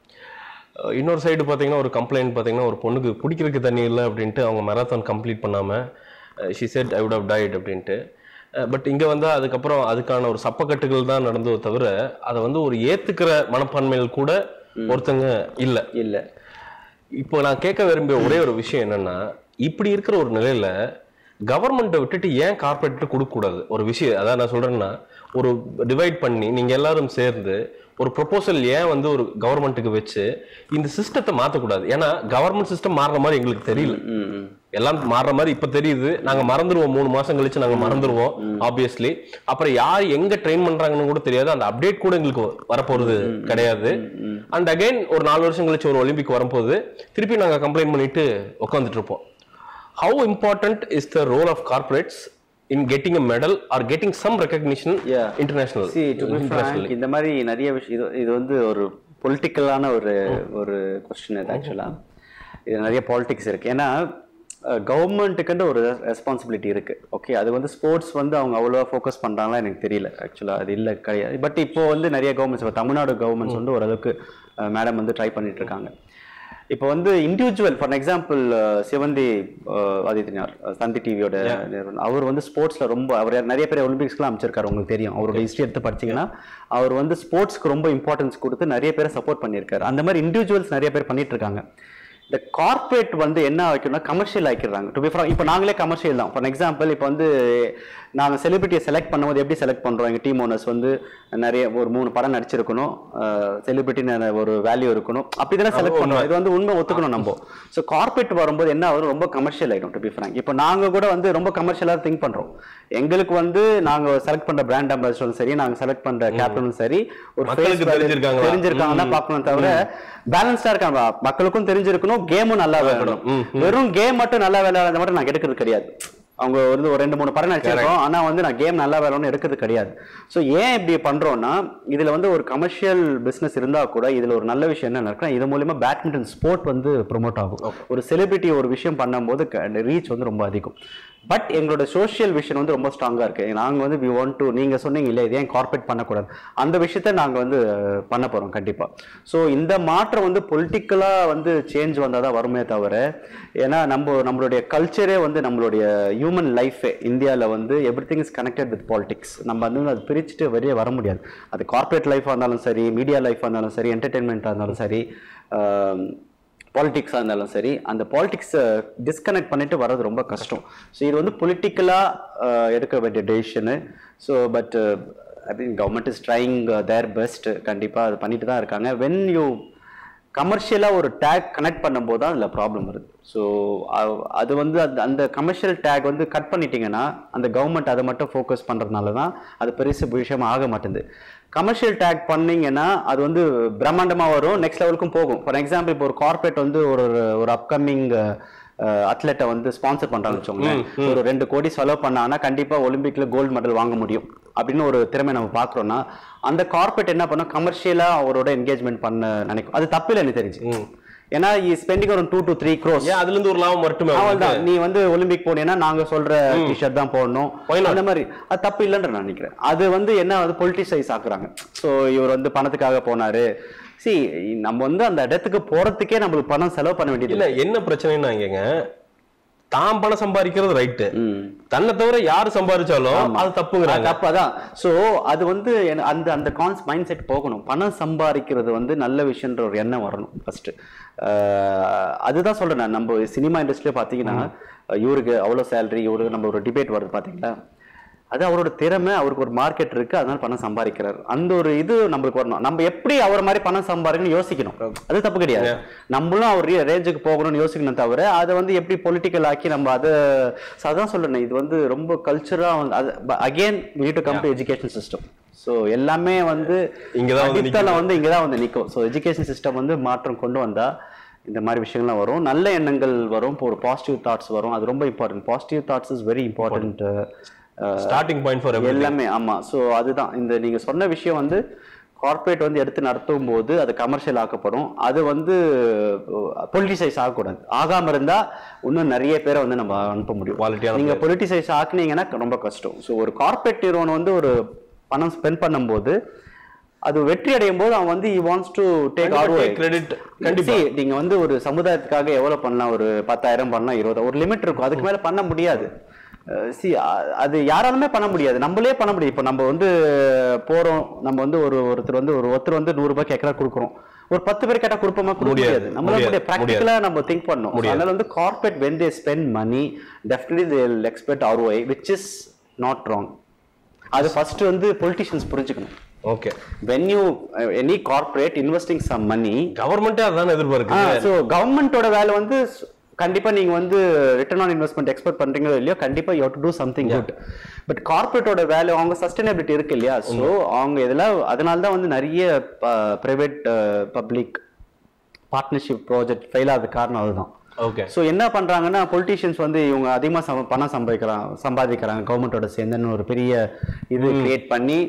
Speaker 1: அஹ் இன்னொரு சைடு பார்த்தீங்கன்னா ஒரு கம்ப்ளைண்ட் பார்த்தீங்கன்னா ஒரு பொண்ணுக்கு குடிக்கிறதுக்கு தண்ணி இல்லை அப்படின்ட்டு அவங்க மேரத்தான் கம்ப்ளீட் பண்ணாமல் she said I would have died அப்படின்ட்டு பட் இங்கே வந்து அதுக்கப்புறம் அதுக்கான ஒரு சப்பக்கட்டுகள் தான் நடந்ததோ தவிர அதை வந்து ஒரு ஏத்துக்கிற மனப்பான்மையில் கூட ஒருத்தங்க இல்லை
Speaker 2: இல்லை
Speaker 1: இப்போ நான் கேட்க விரும்பிய ஒரே ஒரு விஷயம் என்னன்னா இப்படி இருக்கிற ஒரு நிலையில கவர்மெண்ட்டை விட்டுட்டு ஏன் கார்பரேட்டு கொடுக்கக்கூடாது ஒரு விஷயம் அதான் நான் சொல்றேன்னா ஒரு டிவைட் பண்ணி நீங்க எல்லாரும் சேர்ந்து ஒரு ப்ரொபோசல் ஏன் வந்து ஒரு கவர்மெண்ட்டுக்கு வச்சு இந்த சிஸ்டத்தை மாற்றக்கூடாது ஏன்னா கவர்மெண்ட் சிஸ்டம் மாறுற மாதிரி எங்களுக்கு தெரியல
Speaker 2: ம் ம்
Speaker 1: எல்லாம் மாறுற மாதிரி இப்ப தெரியுது நாங்க மறந்துருவோம் மூணு மாசம் கழிச்சு நாங்க மறந்துருவோம் ஆப்வியஸ்லி அப்புறம் யார் எங்க ட்ரெயின் பண்றாங்கன்னு கூட தெரியாது அந்த அப்டேட் கூட எங்களுக்கு வரப்போறது கிடையாது அண்ட் அகைன் ஒரு நாலு வருஷம் கழிச்சு ஒரு ஒலிம்பிக் வரும்போது திருப்பி நாங்க கம்ப்ளைண்ட் பண்ணிட்டு உட்காந்துட்டு இருப்போம் how important is the role of corporates in getting a medal or getting some recognition
Speaker 2: Yeah.
Speaker 1: International
Speaker 2: See, to be frank, இந்த மாதிரி நிறைய விஷயம் இது இது வந்து ஒரு பொலிட்டிக்கலான ஒரு ஒரு கொஸ்டின் இது ஆக்சுவலா இது நிறைய பாலிடிக்ஸ் இருக்கு ஏன்னா கவர்மெண்ட்டுக்குன்ற ஒரு ரெஸ்பான்சிபிலிட்டி இருக்கு ஓகே அது வந்து ஸ்போர்ட்ஸ் வந்து அவங்க அவ்வளோவா ஃபோக்கஸ் பண்றாங்களா எனக்கு தெரியல ஆக்சுவலாக அது இல்லை கிடையாது பட் இப்போ வந்து நிறைய கவர்மெண்ட்ஸ் இப்போ தமிழ்நாடு கவர்மெண்ட்ஸ் வந்து ஓரளவுக்கு மேடம் வந்து ட்ரை பண்ணிட்டு இருக்காங்க இப்போ வந்து இண்டிவிஜுவல் ஃபார் எக்ஸாம்பிள் சிவந்தி அஹ், ஆதித்யநாத் அஹ், சந்தி டிவியோட நிறுவனம் அவர் வந்து ஸ்போர்ட்ஸ்ல ரொம்ப அவர் நிறைய பேர் ஒலிம்பிக்ஸ்க்குலாம் அமைச்சிருக்காரு உங்களுக்கு தெரியும் அவரோட ஹிஸ்ட்ரி எடுத்து படிச்சீங்கன்னா அவர் வந்து ஸ்போர்ட்ஸ்க்கு ரொம்ப இம்பார்ட்டன்ஸ் கொடுத்து நிறைய பேரை சப்போர்ட் பண்ணியிருக்காரு அந்த மாதிரி இண்டிவிஜுவல்ஸ் நிறைய பேர் பண்ணிட்டு இருக்காங்க இந்த கார்ப்பரேட் வந்து என்ன ஆகிக்கணும்னா கமர்ஷியல் ஆக்கிடுறாங்க டு பி ஃப்ரம் இப்போ நாங்களே கமர்ஷியல் தான் ஃபார் எக்ஸாம்பிள் இப்போ வந்து நாங்கள் செலிபிரிட்டியை செலக்ட் பண்ணும்போது எப்படி செலக்ட் பண்ணுறோம் எங்கள் டீம் ஓனர்ஸ் வந்து நிறைய ஒரு மூணு படம் நடிச்சிருக்கணும் செலிபிரிட்டின்னு ஒரு வேல்யூ இருக்கணும் அப்படி தானே செலக்ட் பண்ணுறோம் இது வந்து உண்மை ஒத்துக்கணும் நம்ம ஸோ கார்ப்பரேட் வரும்போது என்ன ஆகும் ரொம்ப கமர்ஷியல் ஆகிடும் டு பி ஃப்ராங்க் இப்போ நாங்கள் கூட வந்து ரொம்ப கமர்ஷியலாக திங்க் பண்ணுறோம் எங்களுக்கு வந்து நாங்கள் செலக்ட் பண்ணுற பிராண்ட் அம்பாசிடரும் சரி நாங்கள் செலக்ட் பண்ணுற கேப்டனும் சரி ஒரு
Speaker 1: மக்களுக்கு
Speaker 2: face value
Speaker 1: தெரிஞ்சிருக்காங்களா?
Speaker 2: தெரிஞ்சிருக்காங்க தான் பார்க்கணும் தவிர பேலன்ஸ்டா இருக்காங்க மக்களுக்கும் தெரிஞ்சிருக்கணும் கேமும் நல்லா விளையாடணும் வெறும் கேம் மட்டும் நல்லா விளையாடுறத மட்டும் நான் எடுக்கிறது கிடையாது அவங்க வந்து ஒரு ரெண்டு மூணு படம் நடிச்சிருக்கோம் ஆனா வந்து நான் கேம் நல்லா விளையாடணும்னு எடுக்கிறது கிடையாது ஸோ ஏன் இப்படி பண்றோம்னா இதுல வந்து ஒரு கமர்ஷியல் பிசினஸ் இருந்தா கூட இதுல ஒரு நல்ல விஷயம் என்ன நடக்கும் இது மூலியமா பேட்மிண்டன் ஸ்போர்ட் வந்து ப்ரோமோட் ஆகும் ஒரு செலிபிரிட்டி ஒரு விஷயம் பண்ணும்போது ரீச் வந்து ரொம்ப அதிகம் பட் எங்களோட சோஷியல் விஷன் வந்து ரொம்ப ஸ்ட்ராங்கா இருக்கு நாங்க வந்து வி வாண்ட் டு நீங்க சொன்னீங்க இல்லையா இது ஏன் கார்பரேட் பண்ணக்கூடாது அந்த விஷயத்த நாங்க வந்து அஹ், பண்ண போறோம் கண்டிப்பா ஸோ இந்த மாற்றம் வந்து பொலிட்டிக்கலா வந்து சேஞ்ச் வந்தாதான் வருமே தவிர ஏன்னா நம்ம நம்மளுடைய கல்ச்சரே வந்து நம்மளுடைய ஹியூமன் லைஃபே இந்தியாவில் வந்து everything is connected with politics நம்ம வந்து அது பிரிச்சுட்டு வெளியே வர முடியாது அது கார்ப்பரேட் லைஃபாக இருந்தாலும் சரி மீடியா லைஃபாக இருந்தாலும் சரி என்டர்டெயின்மெண்ட்டாக இருந்தாலும் சரி பாலிடிக்ஸாக இருந்தாலும் சரி அந்த பாலிடிக்ஸை டிஸ்கனெக்ட் பண்ணிட்டு வர்றது ரொம்ப கஷ்டம் ஸோ இது வந்து பொலிட்டிக்கலாக எடுக்க வேண்டிய decision so but I think government is trying their best கண்டிப்பாக அது பண்ணிட்டு தான் இருக்காங்க வென் யூ கமர்ஷியலாக ஒரு டேக் கனெக்ட் பண்ணும்போது தான் அதில் ப்ராப்ளம் வருது ஸோ அது வந்து அந்த அந்த கமர்ஷியல் டேக் வந்து கட் பண்ணிட்டீங்கன்னா அந்த கவர்மெண்ட் அதை மட்டும் ஃபோக்கஸ் பண்ணுறதுனால தான் அது பெருசு விஷயம் ஆக மாட்டேங்குது கமர்ஷியல் டேக் பண்ணீங்கன்னா அது வந்து பிரம்மாண்டமாக வரும் நெக்ஸ்ட் லெவலுக்கும் போகும் ஃபார் எக்ஸாம்பிள் இப்போ ஒரு கார்பரேட் வந்து ஒரு ஒரு அப்கமிங் அத்லெட்டை வந்து ஸ்பான்சர் பண்றாங்கன்னு வச்சுக்கோங்களேன் ஒரு ரெண்டு கோடி செலவு பண்ணாங்கன்னா கண்டிப்பா ஒலிம்பிக்ல கோல்டு மெடல் வாங்க முடியும் அப்படின்னு ஒரு திறமை நம்ம பார்க்குறோம்னா அந்த கார்பரேட் என்ன பண்ணும் கமர்ஷியலா அவரோட என்கேஜ்மெண்ட் பண்ண நினைக்கும் அது தப்பு இல்லை எனக்கு தெரிஞ்சு ஏன்னா ஸ்பெண்டிங் ஒரு டூ டு த்ரீ க்ரோஸ்
Speaker 1: ஏன் அதுல இருந்து ஒரு லாபம் மட்டுமே
Speaker 2: அவள்தான் நீ வந்து ஒலிம்பிக் போனீங்கன்னா நாங்க சொல்ற டிஷர்ட் தான் போடணும்
Speaker 1: Why not?
Speaker 2: அந்த மாதிரி அது தப்பு இல்லைன்ற நான் நினைக்கிறேன் அது வந்து என்ன வந்து பொலிட்டிசைஸ் ஆக்குறாங்க சோ இவர் வந்து பணத்துக்காக போனாரு சி நம்ம வந்து அந்த இடத்துக்கு போறதுக்கே நம்மளுக்கு பணம் செலவு பண்ண வேண்டியது
Speaker 1: இல்ல என்ன பிரச்சனைன்னா இங்கங்க தான் பணம் சம்பாதிக்கிறது ரைட்டு
Speaker 2: ம்.
Speaker 1: தன்னை தவிர யாரு சம்பாதிச்சாலும் அது தப்புங்கிறாங்க
Speaker 2: அது தப்பாதான் சோ அது வந்து என- அந்த அந்த கான்ஸ் மைண்ட் செட் போகணும் பணம் சம்பாதிக்கிறது வந்து நல்ல விஷயன்ற ஒரு எண்ணம் வரணும் ஃபர்ஸ்ட் அதுதான் சொல்றேன் நான் நம்ம சினிமா இண்டஸ்ட்ரியில பாத்தீங்கன்னா இவருக்கு அவ்வளவு சேலரி இவருக்கு நம்ம ஒரு டிபேட் வருது பாத்தீங்களா அது அவரோட திறமை அவருக்கு ஒரு மார்க்கெட் இருக்கு அதனால பணம் சம்பாதிக்கிறார் அந்த ஒரு இது நம்மளுக்கு வரணும் நம்ம எப்படி அவர் மாதிரி பணம் சம்பாதிக்கணும்னு யோசிக்கணும் அது தப்பு கிடையாது நம்மளும் அவர் ரேஞ்சுக்கு போகணும்னு யோசிக்கணும் தவிர அதை வந்து எப்படி பொலிட்டிக்கல் ஆக்கி நம்ம அதை so அதான் சொல்றேன் இது வந்து ரொம்ப கல்ச்சரா வந்து அது again need to come to education system so எல்லாமே வந்து
Speaker 1: இங்கதான் வந்து
Speaker 2: அடித்தளம் வந்து இங்கே தான் வந்து நிற்கும் ஸோ எஜுகேஷன் சிஸ்டம் வந்து மாற்றம் கொண்டு வந்தா இந்த மாதிரி விஷயங்கள்லாம் வரும் நல்ல எண்ணங்கள் வரும் இப்போ ஒரு பாசிட்டிவ் தாட்ஸ் வரும் அது ரொம்ப important positive thoughts is very important
Speaker 1: starting point for
Speaker 2: எல்லாமே ஆமா சோ அதுதான் இந்த நீங்க சொன்ன விஷயம் வந்து கார்ப்பரேட் வந்து எடுத்து நடத்தும் போது அது கமர்ஷியல் ஆக்கப்படும் அது வந்து பொலிட்டிசைஸ் ஆகக்கூடாது ஆகாம இருந்தா இன்னும் நிறைய பேரை வந்து நம்ம அனுப்ப முடியும்
Speaker 1: குவாலிட்டியான
Speaker 2: நீங்க பொலிட்டிசைஸ் ஆக்குனீங்கன்னா ரொம்ப கஷ்டம் ஸோ ஒரு கார்ப்பரேட் நிறுவனம் வந்து ஒரு பணம் ஸ்பெண்ட் பண்ணும்போது அது வெற்றி அடையும் போது அவன் வந்து wants to take RO
Speaker 1: credit கண்டிப்பா
Speaker 2: கண்டிப்பா நீங்க வந்து ஒரு சமுதாயத்துக்காக எவ்வளவு பண்ணலாம் ஒரு பத்தாயிரம் பண்ணலாம் இருபது ஒரு லிமிட் இருக்கும் அதுக்கு மேல பண்ண முடியாது சி அது யாராலுமே பண்ண முடியாது நம்மளே பண்ண முடியும் இப்போ நம்ம வந்து போறோம் நம்ம வந்து ஒரு ஒருத்தர் வந்து ஒரு ஒருத்தர் வந்து நூறு ரூபாய் கேட்கறா கொடுக்குறோம் ஒரு பத்து பேர் கேட்டா கொடுப்போமா கொடுக்க
Speaker 1: முடியாது.
Speaker 2: முடியாது நம்மளால
Speaker 1: முடியாது.
Speaker 2: முடியாது ப்ராக்டிக்கலா நம்ம திங்க் பண்ணணும் So, அதனால வந்து corporate when they spend money definitely they expect ROI which is not wrong அது ஃபர்ஸ்ட் வந்து பொலிட்டிஷியன்ஸ் புரிஞ்சுக்கணும்
Speaker 1: okay
Speaker 2: when you any corporate investing some money
Speaker 1: கவர்மெண்டே அதான் எதிர்பார்க்குது
Speaker 2: ஸோ கவர்மெண்டோட வேலை வந்து ஸ்- கண்டிப்பா நீங்க வந்து ரிட்டர்ன் ஆன் இன்வெஸ்ட்மெண்ட் எக்ஸ்பெக்ட் பண்றீங்களோ இல்லையோ கண்டிப்பா you to do something good but கார்பரேட்டோட வேலை அவங்க சஸ்டைனபிலிட்டி இருக்கு இல்லையா ஸோ அவங்க இதெல்லாம் அதனால தான் வந்து நிறைய private public partnership project fail ஆகுது காரணம் அதுதான்
Speaker 1: ஓகே
Speaker 2: ஸோ என்ன பண்றாங்கன்னா பொலிட்டிஷியன்ஸ் வந்து இவங்க அதிகமாக சம பணம் சம்பாதிக்கிறாங்க சம்பாதிக்கிறாங்க கவர்மெண்ட்டோட சேர்ந்துன்னு ஒரு பெரிய இது கிரியேட் பண்ணி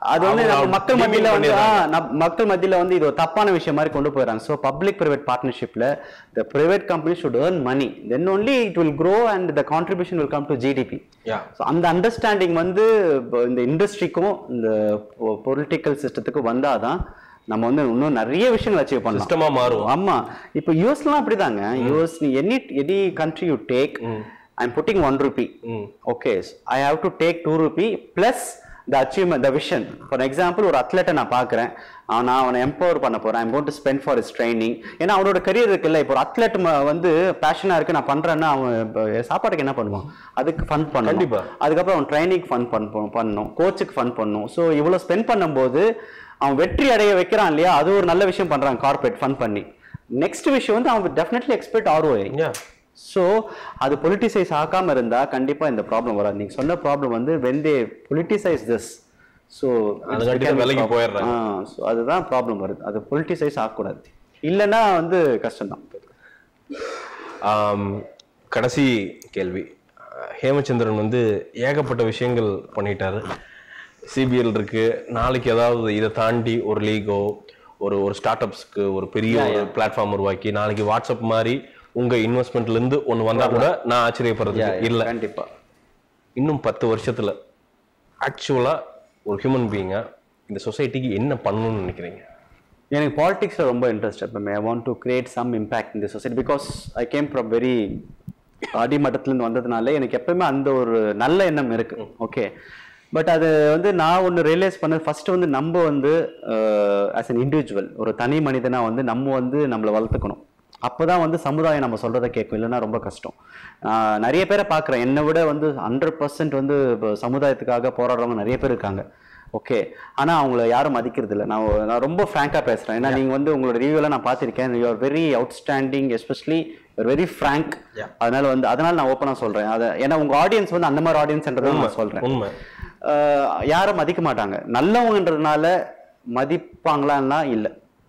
Speaker 2: அது வந்து
Speaker 1: அவங்க
Speaker 2: நம்ம மக்கள்
Speaker 1: demean
Speaker 2: மத்தியில வந்து ஆ,
Speaker 1: பண்ணிடுறாங்க.
Speaker 2: நம்ம- மக்கள் மத்தியில வந்து இது ஒரு தப்பான விஷயம் மாதிரி கொண்டு போயிடறாங்க ஸோ பப்ளிக் பிரைவேட் பார்ட்னர்ஷிப்ல the private company should earn money then only it will grow and the contribution will come to GDP
Speaker 1: yeah
Speaker 2: so அந்த அண்டர்ஸ்டாண்டிங் வந்து இப்ப இந்த இண்டஸ்ட்ரிக்கும் இந்த பொலிட்டிக்கல் சிஸ்டத்துக்கும் வந்தாதான் நம்ம வந்து இன்னும் நிறைய விஷயங்கள் அச்சீவ் பண்ணலாம்
Speaker 1: சிஸ்டமா மாறும்
Speaker 2: ஆமா இப்போ யூஎஸ்லாம் அப்படிதாங்க யூஎஸ் நீ any any country you take I am putting one rupee
Speaker 1: hmm
Speaker 2: okay I have to take two rupee plus the achievement the vision for example ஒரு அத்லெட்டை நான் பார்க்குறேன் நான் அவனை எம்பவர் பண்ண போறேன் I'm gonna to spend for is training ஏன்னா அவனோட கரியர் இருக்குல்ல இப்போ ஒரு அத்லெட் வந்து பேஷனாக இருக்கு நான் பண்றேன்னா அவன் இப்ப சாப்பாட்டுக்கு என்ன பண்ணுவான் அதுக்கு ஃபண்ட் பண்ணணும்
Speaker 1: கண்டிப்பா.
Speaker 2: அதுக்கப்புறம் அவன் ட்ரைனிங் ஃபண்ட் பண்ண பண்ணணும் கோச்சுக்கு ஃபண்ட் பண்ணணும் ஸோ இவ்வளோ ஸ்பெண்ட் பண்ணும்போது அவன் வெற்றி அடைய வைக்கிறான் இல்லையா அது ஒரு நல்ல விஷயம் பண்றான் கார்பரேட் ஃபண்ட் பண்ணி நெக்ஸ்ட் விஷயம் வந்து அவன் definitely expect ROI
Speaker 1: yeah
Speaker 2: so அது பொலிட்டிசைஸ் ஆக்காம இருந்தா கண்டிப்பா இந்த ப்ராப்ளம் வராது நீங்க சொன்ன ப்ராப்ளம் வந்து when they politicise this so
Speaker 1: அதுக்காண்டி தான் விலகி போயிடுறாங்க.
Speaker 2: ஸோ அதுதான் ப்ராப்ளம் வருது அது பொலிட்டிசைஸ் ஆகக்கூடாது இல்லைன்னா வந்து கஷ்டம்தான்
Speaker 1: ஆம், கடைசி கேள்வி அஹ், ஹேமச்சந்திரன் வந்து ஏகப்பட்ட விஷயங்கள் பண்ணிட்டாரு சிபிஎல் இருக்கு நாளைக்கு ஏதாவது இதை தாண்டி ஒரு லீகோ ஒரு ஒரு ஸ்டார்ட் அப்ஸ்க்கு ஒரு பெரிய ஒரு பிளாட்ஃபார்ம் உருவாக்கி நாளைக்கு வாட்ஸ்அப் மாதிரி உங்க இன்வெஸ்ட்மெண்ட்ல இருந்து ஒண்ணு வந்தா கூட நான் ஆச்சரியப்படுறதுக்கு இல்ல
Speaker 2: கண்டிப்பா
Speaker 1: இன்னும் பத்து வருஷத்துல ஆக்சுவலா ஒரு ஹியூமன் பீயிங்கா இந்த சொசைட்டிக்கு என்ன பண்ணணும்னு நினைக்கிறீங்க
Speaker 2: எனக்கு பாலிடிக்ஸில் ரொம்ப இன்ட்ரெஸ்ட் எப்பவுமே I want to create some impact in the society because I came from very அடிமட்டத்துலேருந்து வந்ததுனால எனக்கு எப்பவுமே அந்த ஒரு நல்ல எண்ணம் இருக்கு ஓகே பட் அது வந்து நான் ஒன்று ரியலைஸ் பண்ணது ஃபர்ஸ்ட் வந்து நம்ம வந்து ஆஸ் an இண்டிவிஜுவல் ஒரு தனி மனிதனா வந்து நம்ம வந்து நம்மளை வளர்த்துக்கணும் அப்பதான் வந்து சமுதாயம் நம்ம சொல்றதை கேட்கும் இல்லைன்னா ரொம்ப கஷ்டம் ஆஹ் நிறைய பேரை பார்க்குறேன் என்னை விட வந்து ஹண்ட்ரட் பர்சன்ட் வந்து இப்போ சமுதாயத்துக்காக போராடுறவங்க நிறைய பேர் இருக்காங்க ஓகே ஆனா அவங்கள யாரும் மதிக்கிறது இல்லை நான் நான் ரொம்ப ஃப்ராங்காக பேசுறேன் ஏன்னா நீங்க வந்து உங்களோட ரிவ்யூலாம் நான் பார்த்திருக்கேன் you are very outstanding especially very frank
Speaker 1: Yeah.
Speaker 2: அதனால வந்து அதனால நான் ஓப்பனாக சொல்றேன் அதை ஏன்னா உங்க ஆடியன்ஸ் வந்து அந்த மாதிரி ஆடியன்ஸ்ன்றதை நான் சொல்றேன்
Speaker 1: உண்மை
Speaker 2: ஆஹ் யாரும் மதிக்க மாட்டாங்க நல்லவங்கன்றதுனால மதிப்பாங்களான்னா இல்ல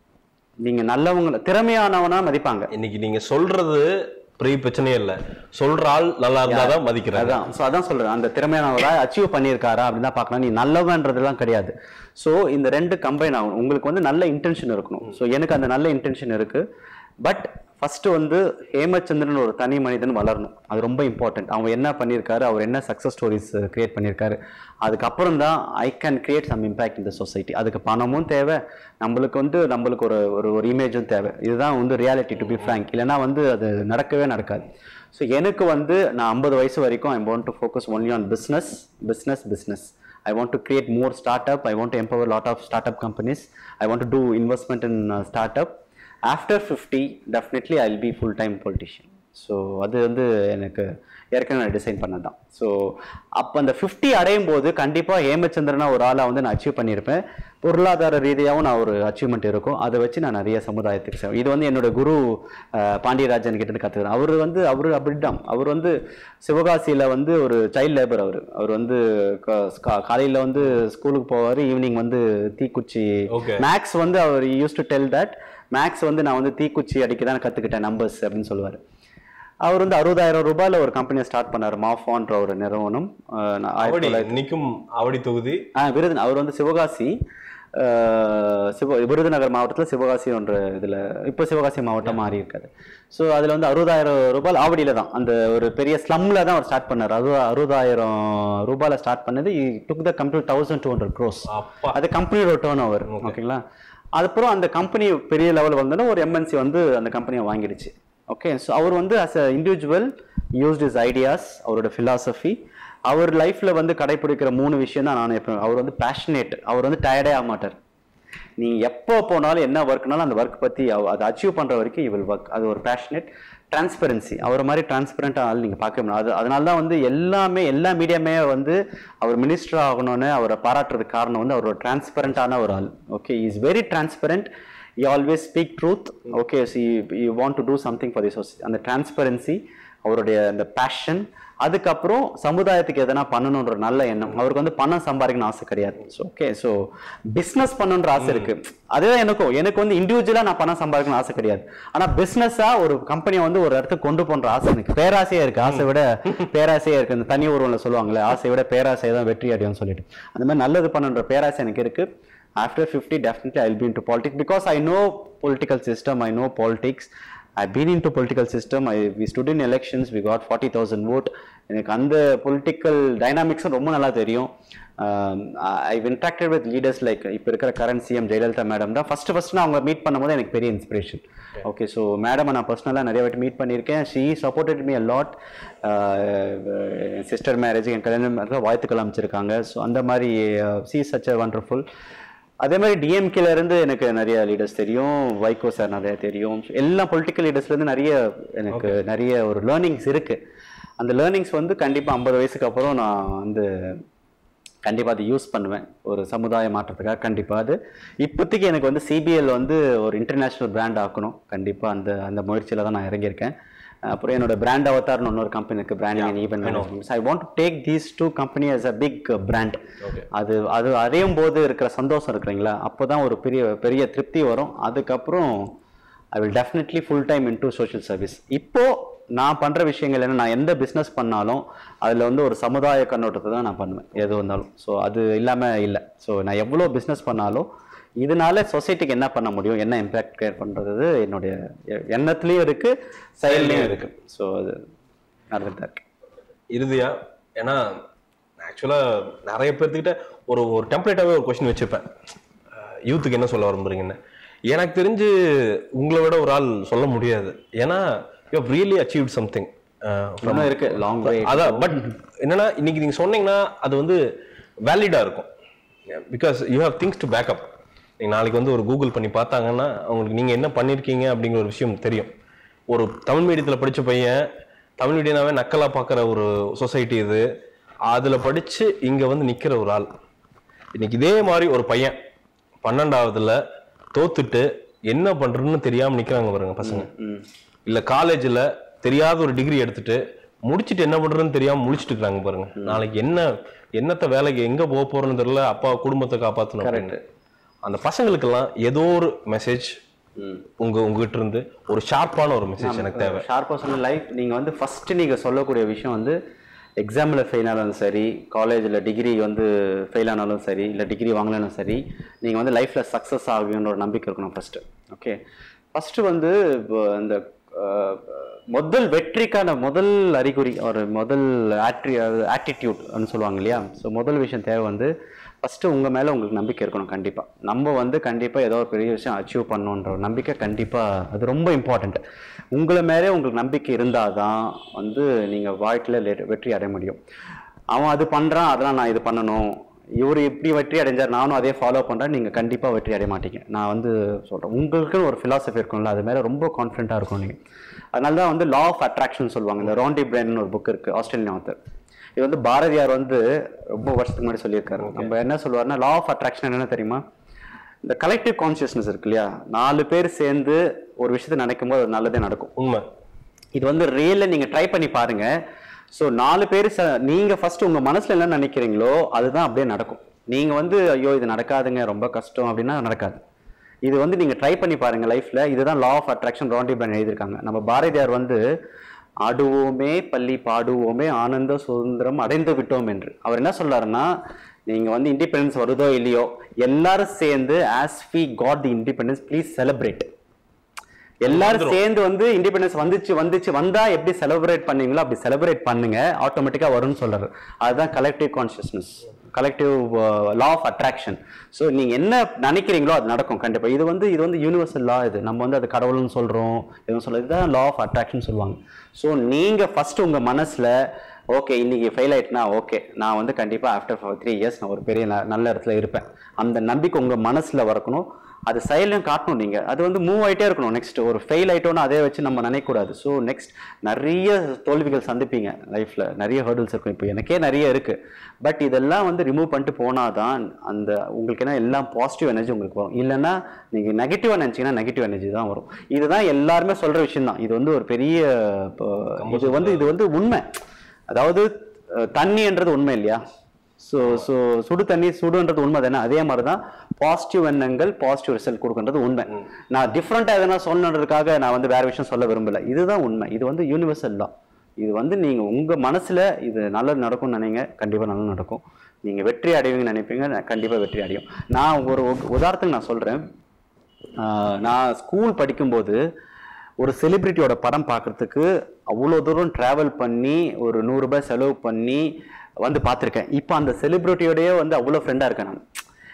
Speaker 2: நீங்க நல்லவங்க திறமையானவனா மதிப்பாங்க
Speaker 1: இன்னைக்கு நீங்க சொல்றது பெரிய பிரச்சனையே இல்ல சொல்ற ஆள் நல்லா இருந்தாதான் மதிக்கிறாங்க
Speaker 2: அதான் ஸோ அதான் சொல்றேன் அந்த திறமையானவரா அச்சீவ் பண்ணியிருக்காரா அப்படின்னு தான் பார்க்கலாம் நீ நல்லவன்றதெல்லாம் கிடையாது ஸோ இந்த ரெண்டு கம்பைன் ஆகணும் உங்களுக்கு வந்து நல்ல இன்டென்ஷன் இருக்கணும் ஸோ எனக்கு அந்த நல்ல இன்டென்ஷன் இருக்கு பட் ஃபர்ஸ்ட் வந்து ஹேமச்சந்திரன் ஒரு தனி மனிதன் வளரணும் அது ரொம்ப இம்பார்ட்டன்ட் அவன் என்ன பண்ணியிருக்காரு அவர் என்ன சக்ஸஸ் ஸ்டோரிஸ் கிரியேட் பண்ணியிருக்காரு அதுக்கப்புறம் தான் I can create some impact இந்த சொசைட்டி அதுக்கு பணமும் தேவை நம்மளுக்கு வந்து நம்மளுக்கு ஒரு ஒரு ஒரு இமேஜும் தேவை இதுதான் வந்து ரியாலிட்டி டு பி ஃப்ரேங்க் இல்லைன்னா வந்து அது நடக்கவே நடக்காது ஸோ எனக்கு வந்து நான் ஐம்பது வயசு வரைக்கும் I want to focus only on business business business I want to create more start up I want to empower lot of start up companies I want to do investment in start up after fifty definitely I will be full time politician so அது வந்து எனக்கு ஏற்கனவே நான் design பண்ணது தான் so அப்போ அந்த fifty அடையும் போது கண்டிப்பாக ஹேமச்சந்திரனா ஒரு ஆளை வந்து நான் அச்சீவ் பண்ணியிருப்பேன் பொருளாதார ரீதியாகவும் நான் ஒரு அச்சீவ்மெண்ட் இருக்கும் அதை வச்சு நான் நிறைய சமுதாயத்துக்கு சேவை இது வந்து என்னோட குரு அஹ், பாண்டியராஜன் கிட்ட இருந்து கற்றுக்கிறேன் அவர் வந்து அவர் அப்படிதான் அவர் வந்து சிவகாசியில் வந்து ஒரு சைல்ட் லேபர் அவர் அவர் வந்து காலையில் வந்து ஸ்கூலுக்கு போவார் ஈவினிங் வந்து தீக்குச்சி
Speaker 1: Okay.
Speaker 2: மேக்ஸ் வந்து அவர் use to tell that Max வந்து நான் வந்து தீக்குச்சி அடிக்க தான் கற்றுக்கிட்டேன் நம்பர்ஸ் அப்படின்னு சொல்லுவார் அவர் வந்து அறுபதாயிரம் ரூபாயில ஒரு கம்பெனியை ஸ்டார்ட் பண்ணார் மாஃபான்ற ஒரு நிறுவனம் அஹ் நான் ஆயிரத்தி
Speaker 1: அவடி
Speaker 2: தொள்ளாயிரத்தி
Speaker 1: இன்னைக்கும் அவடி தொகுதி
Speaker 2: ஆ விருது அவர் வந்து சிவகாசி அஹ், சிவ விருதுநகர் மாவட்டத்தில் சிவகாசி என்ற இதில் இப்போ சிவகாசி மாவட்டம் மாறி இருக்காது ஸோ அதில் வந்து அறுபதாயிரம் ரூபாய் ஆவடியில் தான் அந்த ஒரு பெரிய ஸ்லம்மில் தான் அவர் ஸ்டார்ட் பண்ணார் அது அறுபதாயிரம் ரூபாயில் ஸ்டார்ட் பண்ணது took the company thousand two hundred crores
Speaker 1: அப்பா
Speaker 2: அது கம்பெனியோட டேர்ன் ஓவர் ஓகேங்களா அதுக்கப்புறம் அந்த கம்பெனி பெரிய லெவல் வந்தோன்னா ஒரு எம்என்சி வந்து அந்த கம்பெனியை வாங்கிடுச்சு ஓகே ஸோ அவர் வந்து as a individual used is ideas அவரோட philosophy அவர் லைஃப்ல வந்து கடைபிடிக்கிற மூணு விஷயம் தான் நான் எப்போ அவர் வந்து பேஷனேட் அவர் வந்து டயர்டே ஆக மாட்டார் நீ எப்போ போனாலும் என்ன ஒர்க்னாலும் அந்த ஒர்க் பத்தி அவ- அதை அச்சீவ் பண்ற வரைக்கும் இவள் ஒர்க் அது ஒரு பேஷனேட் டிரான்ஸ்பரன்சி அவர் மாதிரி டிரான்ஸ்பரண்டாக ஆள் நீங்க பார்க்க முடியும் அது அதனால தான் வந்து எல்லாமே எல்லா மீடியமே வந்து அவர் மினிஸ்டர் ஆகணும்னு அவரை பாராட்டுறதுக்கு காரணம் வந்து அவர் ஒரு டிரான்ஸ்பரண்டான ஒரு ஆள் okay is very transparent you always speak truth okay you you want to do something for the society அந்த டிரான்ஸ்பரன்சி அவருடைய அந்த பேஷன் அதுக்கப்புறம் சமுதாயத்துக்கு எதனா பண்ணணுன்ற நல்ல எண்ணம் அவருக்கு வந்து பணம் சம்பாதிக்கணும்னு ஆசை கிடையாது ஓகே ஸோ பிஸ்னஸ் பண்ணணுன்ற ஆசை இருக்கு அதுதான் எனக்கும் எனக்கு வந்து இண்டிவிஜுவலாக நான் பணம் சம்பாதிக்கணும்னு ஆசை கிடையாது ஆனா பிஸ்னஸா ஒரு கம்பெனியை வந்து ஒரு இடத்துக்கு கொண்டு போன்ற ஆசை எனக்கு பேராசையா இருக்கு ஆசை விட பேராசையா இருக்கு இந்த தனி ஒருவன்ல சொல்லுவாங்களே ஆசை விட பேராசை தான் வெற்றி அடையும்னு சொல்லிட்டு அந்த மாதிரி நல்லது பண்ணுன்ற பேராசை எனக்கு இருக்கு after 50 definitely i'll be into politics because i know political system i know politics i've been into political system I, we stood in elections we got 40000 vote எனக்கு அந்த பொலிட்டிக்கல் டைனாமிக்ஸும் ரொம்ப நல்லா தெரியும் I've interacted with leaders like இப்போ இருக்கிற current CM Jayalalithaa madam தான் first first நான் அவங்க மீட் பண்ணும்போது எனக்கு பெரிய இன்ஸ்பிரேஷன் ஓகே ஸோ மேடம் நான் பர்சனலாக நிறைய வாட்டி மீட் பண்ணியிருக்கேன் she supported me a lot sister marriage என் கல்யாணம் வாழ்த்துக்கள் அமைச்சிருக்காங்க ஸோ அந்த மாதிரி சி சச் அ வண்டர்ஃபுல் அதே மாதிரி டிஎம்கேல இருந்து எனக்கு நிறைய லீடர்ஸ் தெரியும் வைகோ சார் நிறைய தெரியும் எல்லா பொலிட்டிக்கல் லீடர்ஸ்ல இருந்து நிறைய எனக்கு நிறைய ஒரு லேர்னிங்ஸ் இருக்கு அந்த லேர்னிங்ஸ் வந்து கண்டிப்பா ஐம்பது வயசுக்கு அப்புறம் நான் வந்து கண்டிப்பா அதை யூஸ் பண்ணுவேன் ஒரு சமுதாய மாற்றத்துக்காக கண்டிப்பா அது இப்போதைக்கு எனக்கு வந்து சிபிஎல் வந்து ஒரு இன்டர்நேஷனல் பிராண்ட் ஆக்கணும் கண்டிப்பா அந்த அந்த முயற்சியில தான் நான் இறங்கியிருக்கேன் அப்புறம் என்னோட பிராண்ட் அவதார்னு இன்னொரு கம்பெனி இருக்கு branding and event management I want to take these two company as a big brand
Speaker 1: Okay.
Speaker 2: அது அது அடையும் போது இருக்கிற சந்தோஷம் இருக்குங்களா அப்போதான் ஒரு பெரிய பெரிய திருப்தி வரும் அதுக்கப்புறம் I will definitely full time into social service இப்போ நான் பண்ற விஷயங்கள் என்ன நான் எந்த பிஸ்னஸ் பண்ணாலும் அதுல வந்து ஒரு சமுதாய கண்ணோட்டத்தை தான் நான் பண்ணுவேன் எது வந்தாலும் ஸோ அது இல்லாம இல்லை ஸோ நான் எவ்வளோ பிஸ்னஸ் பண்ணாலும் இதனால சொசைட்டிக்கு என்ன பண்ண முடியும் என்ன இம்பாக்ட் கிரியேட் பண்றது என்னுடைய எ- எண்ணத்துலயும் இருக்கு செயல்லையும் இருக்கு ஸோ அது நடந்துட்டு தான் இருக்கு
Speaker 1: இறுதியா ஏன்னா ஆக்சுவலா நிறைய பேர்த்துக்கிட்ட ஒரு ஒரு டெம்ப்ளேட்டாவே ஒரு கொஸ்டின் வச்சிருப்பேன் யூத்துக்கு என்ன சொல்ல விரும்புறீங்கன்னு எனக்கு தெரிஞ்சு உங்களை விட ஒரு ஆள் சொல்ல முடியாது ஏன்னா you have really achieve something
Speaker 2: இன்னும் இருக்கு லாங் வே
Speaker 1: அதான் பட் என்னன்னா இன்னைக்கு நீங்க சொன்னீங்கன்னா அது வந்து வேலிடா இருக்கும் because you have things to back up நீங்க நாளைக்கு வந்து ஒரு கூகுள் பண்ணி பார்த்தாங்கன்னா அவங்களுக்கு நீங்க என்ன பண்ணிருக்கீங்க அப்படிங்கிற ஒரு விஷயம் தெரியும் ஒரு தமிழ் மீடியத்துல படிச்ச பையன் தமிழ் மீடியனாவே நக்கலா பார்க்குற ஒரு சொசைட்டி இது அதுல படிச்சு இங்க வந்து நிக்கிற ஒரு ஆள் இன்னைக்கு இதே மாதிரி ஒரு பையன் பன்னெண்டாவதுல தோத்துட்டு என்ன பண்றதுன்னு தெரியாம நிக்கிறாங்க பாருங்க பசங்க இல்ல காலேஜ்ல தெரியாத ஒரு டிகிரி எடுத்துட்டு முடிச்சிட்டு என்ன பண்றதுன்னு தெரியாம முடிச்சிட்டு இருக்காங்க பாருங்க நாளைக்கு என்ன என்னத்த வேலைக்கு எங்க போக போறோம்னு தெரியல அப்பா குடும்பத்தை காப்பாத்தணும் அப்படின்னு. அந்த பசங்களுக்கெல்லாம் ஏதோ ஒரு மெசேஜ் உங்க உங்ககிட்ட இருந்து ஒரு ஷார்ப்பான ஒரு மெசேஜ் எனக்கு தேவை
Speaker 2: ஷார்ப்பாக சொன்ன லைஃப் நீங்கள் வந்து ஃபஸ்ட்டு நீங்கள் சொல்லக்கூடிய விஷயம் வந்து எக்ஸாமில் ஃபெயில் ஆனாலும் சரி காலேஜில் டிகிரி வந்து ஃபெயில் ஆனாலும் சரி இல்லை டிகிரி வாங்கலனாலும் சரி நீங்கள் வந்து லைஃப்பில் சக்ஸஸ் ஆகுன்ற ஒரு நம்பிக்கை இருக்கணும் ஃபஸ்ட்டு ஓகே ஃபஸ்ட்டு வந்து இப்போ இந்த அஹ், முதல் வெற்றிக்கான முதல் அறிகுறி ஒரு முதல் ஆட்ரி ஆட்டிடியூட்னு சொல்லுவாங்க இல்லையா ஸோ முதல் விஷயம் தேவை வந்து ஃபஸ்ட்டு உங்கள் மேலே உங்களுக்கு நம்பிக்கை இருக்கணும் கண்டிப்பாக நம்ம வந்து கண்டிப்பாக ஏதோ ஒரு பெரிய விஷயம் அச்சீவ் பண்ணணுன்ற ஒரு நம்பிக்கை கண்டிப்பாக அது ரொம்ப இம்பார்ட்டண்ட் உங்களை மேலே உங்களுக்கு நம்பிக்கை இருந்தால் தான் வந்து நீங்கள் வாழ்க்கையில் வெற்றி அடைய முடியும் அவன் அது பண்ணுறான் அதெல்லாம் நான் இது பண்ணணும் இவர் இப்படி வெற்றி அடைஞ்சார் நானும் அதே ஃபாலோ பண்ணுறேன் நீங்கள் கண்டிப்பாக வெற்றி அடைய மாட்டீங்க நான் வந்து சொல்கிறேன் உங்களுக்குன்னு ஒரு ஃபிலாசபி இருக்கும்ல அது மேலே ரொம்ப கான்ஃபிடென்ட்டாக இருக்கும் நீங்கள் அதனால தான் வந்து லா ஆஃப் அட்ராக்ஷன் சொல்லுவாங்க இந்த ராண்டி பிரெயின் ஒரு புக் இருக்குது ஆஸ்திரேலியன் ஆத்தர் இது வந்து பாரதியார் வந்து ரொம்ப வருஷத்துக்கு முன்னாடி சொல்லியிருக்காரு நம்ம என்ன சொல்லுவாருன்னா லா ஆஃப் அட்ராக்ஷன் என்னன்னு தெரியுமா இந்த கலெக்டிவ் கான்சியஸ்னஸ் இருக்கு இல்லையா நாலு பேர் சேர்ந்து ஒரு விஷயத்தை நினைக்கும் போது அது நல்லதே நடக்கும்
Speaker 1: உண்மை
Speaker 2: இது வந்து ரியல்ல நீங்க ட்ரை பண்ணி பாருங்க ஸோ நாலு பேர் ச- நீங்க ஃபர்ஸ்ட் உங்க மனசுல என்ன நினைக்கிறீங்களோ அதுதான் அப்படியே நடக்கும் நீங்க வந்து ஐயோ இது நடக்காதுங்க ரொம்ப கஷ்டம் அப்படின்னா நடக்காது இது வந்து நீங்க ட்ரை பண்ணி பாருங்க லைஃப்ல இதுதான் லா ஆஃப் அட்ராக்ஷன் ராண்டி பிரான் எழுதியிருக்காங்க நம்ம பாரதியார் வந்து ஆடுவோமே பள்ளி பாடுவோமே ஆனந்த சுதந்திரம் அடைந்து விட்டோம் என்று அவர் என்ன சொல்றாருன்னா நீங்க வந்து இண்டிபெண்டன்ஸ் வருதோ இல்லையோ எல்லாரும் சேர்ந்து as we got the independence please celebrate எல்லாரும் சேர்ந்து வந்து இண்டிபெண்டன்ஸ் வந்துச்சு வந்துச்சு வந்தா எப்படி செலிப்ரேட் பண்ணீங்களோ அப்படி செலிப்ரேட் பண்ணுங்க ஆட்டோமேட்டிக்கா வரும்னு சொல்றாரு அதுதான் collective consciousness collective law of attraction so நீங்க என்ன நினைக்கிறீங்களோ அது நடக்கும் கண்டிப்பா இது வந்து இது வந்து யூனிவர்சல் லா இது நம்ம வந்து அது கடவுள்னு சொல்றோம் எதுவும் சொல்ல இதுதான் லா ஆஃப் அட்ராக்ஷன் சொல்லுவாங்க ஸோ நீங்க ஃபர்ஸ்ட் உங்க மனசுல ஓகே இன்னைக்கு ஃபெயில் ஆயிட்டுனா ஓகே நான் வந்து கண்டிப்பாக ஆஃப்டர் த்ரீ இயர்ஸ் நான் ஒரு பெரிய ந- நல்ல இடத்துல இருப்பேன் அந்த நம்பிக்கை உங்கள் மனசில் வரக்கணும் அது செயலையும் காட்டணும் நீங்கள் அது வந்து மூவ் ஆயிட்டே இருக்கணும் நெக்ஸ்ட் ஒரு ஃபெயில் ஆயிட்டோம்னா அதே வச்சு நம்ம நினைக்கக்கூடாது ஸோ நெக்ஸ்ட் நிறைய தோல்விகள் சந்திப்பீங்க லைஃப்பில் நிறைய ஹர்டில்ஸ் இருக்கும் இப்போ எனக்கே நிறைய இருக்குது பட் இதெல்லாம் வந்து ரிமூவ் பண்ணிட்டு போனாதான் அந்த உங்களுக்கு என்ன எல்லாம் பாசிட்டிவ் எனர்ஜி உங்களுக்கு வரும் இல்லைன்னா நீங்கள் நெகட்டிவாக நினச்சிங்கன்னா நெகட்டிவ் எனர்ஜி தான் வரும் இதுதான் எல்லாருமே சொல்கிற விஷயம் தான் இது வந்து ஒரு பெரிய இப்போ, இது வந்து இது வந்து உண்மை அதாவது அஹ், தண்ணின்றது உண்மை இல்லையா ஸோ ஸோ சுடு தண்ணி சுடுன்றது உண்மை தானே அதே மாதிரி தான் பாசிட்டிவ் எண்ணங்கள் பாசிட்டிவ் ரிசல்ட் கொடுக்குன்றது உண்மை நான் டிஃப்ரெண்ட்டாக எதனா சொல்லணுன்றதுக்காக நான் வந்து வேற விஷயம் சொல்ல விரும்பல இதுதான் உண்மை இது வந்து யூனிவர்சல் தான் இது வந்து நீங்கள் உங்கள் மனசில் இது நல்லது நடக்கும்னு நினைங்க கண்டிப்பாக நல்லது நடக்கும் நீங்கள் வெற்றி அடைவீங்கன்னு நினைப்பீங்க கண்டிப்பாக வெற்றி அடையும் நான் ஒரு உ- உதாரணத்துக்கு நான் சொல்கிறேன் நான் ஸ்கூல் படிக்கும்போது ஒரு செலிபிரிட்டியோட படம் பார்க்கறதுக்கு அவ்வளோ தூரம் ட்ராவல் பண்ணி ஒரு நூறு ரூபாய் செலவு பண்ணி வந்து பார்த்துருக்கேன் இப்போ அந்த செலிபிரிட்டியோடயே வந்து அவ்வளோ ஃப்ரெண்டாக இருக்கேன் நான்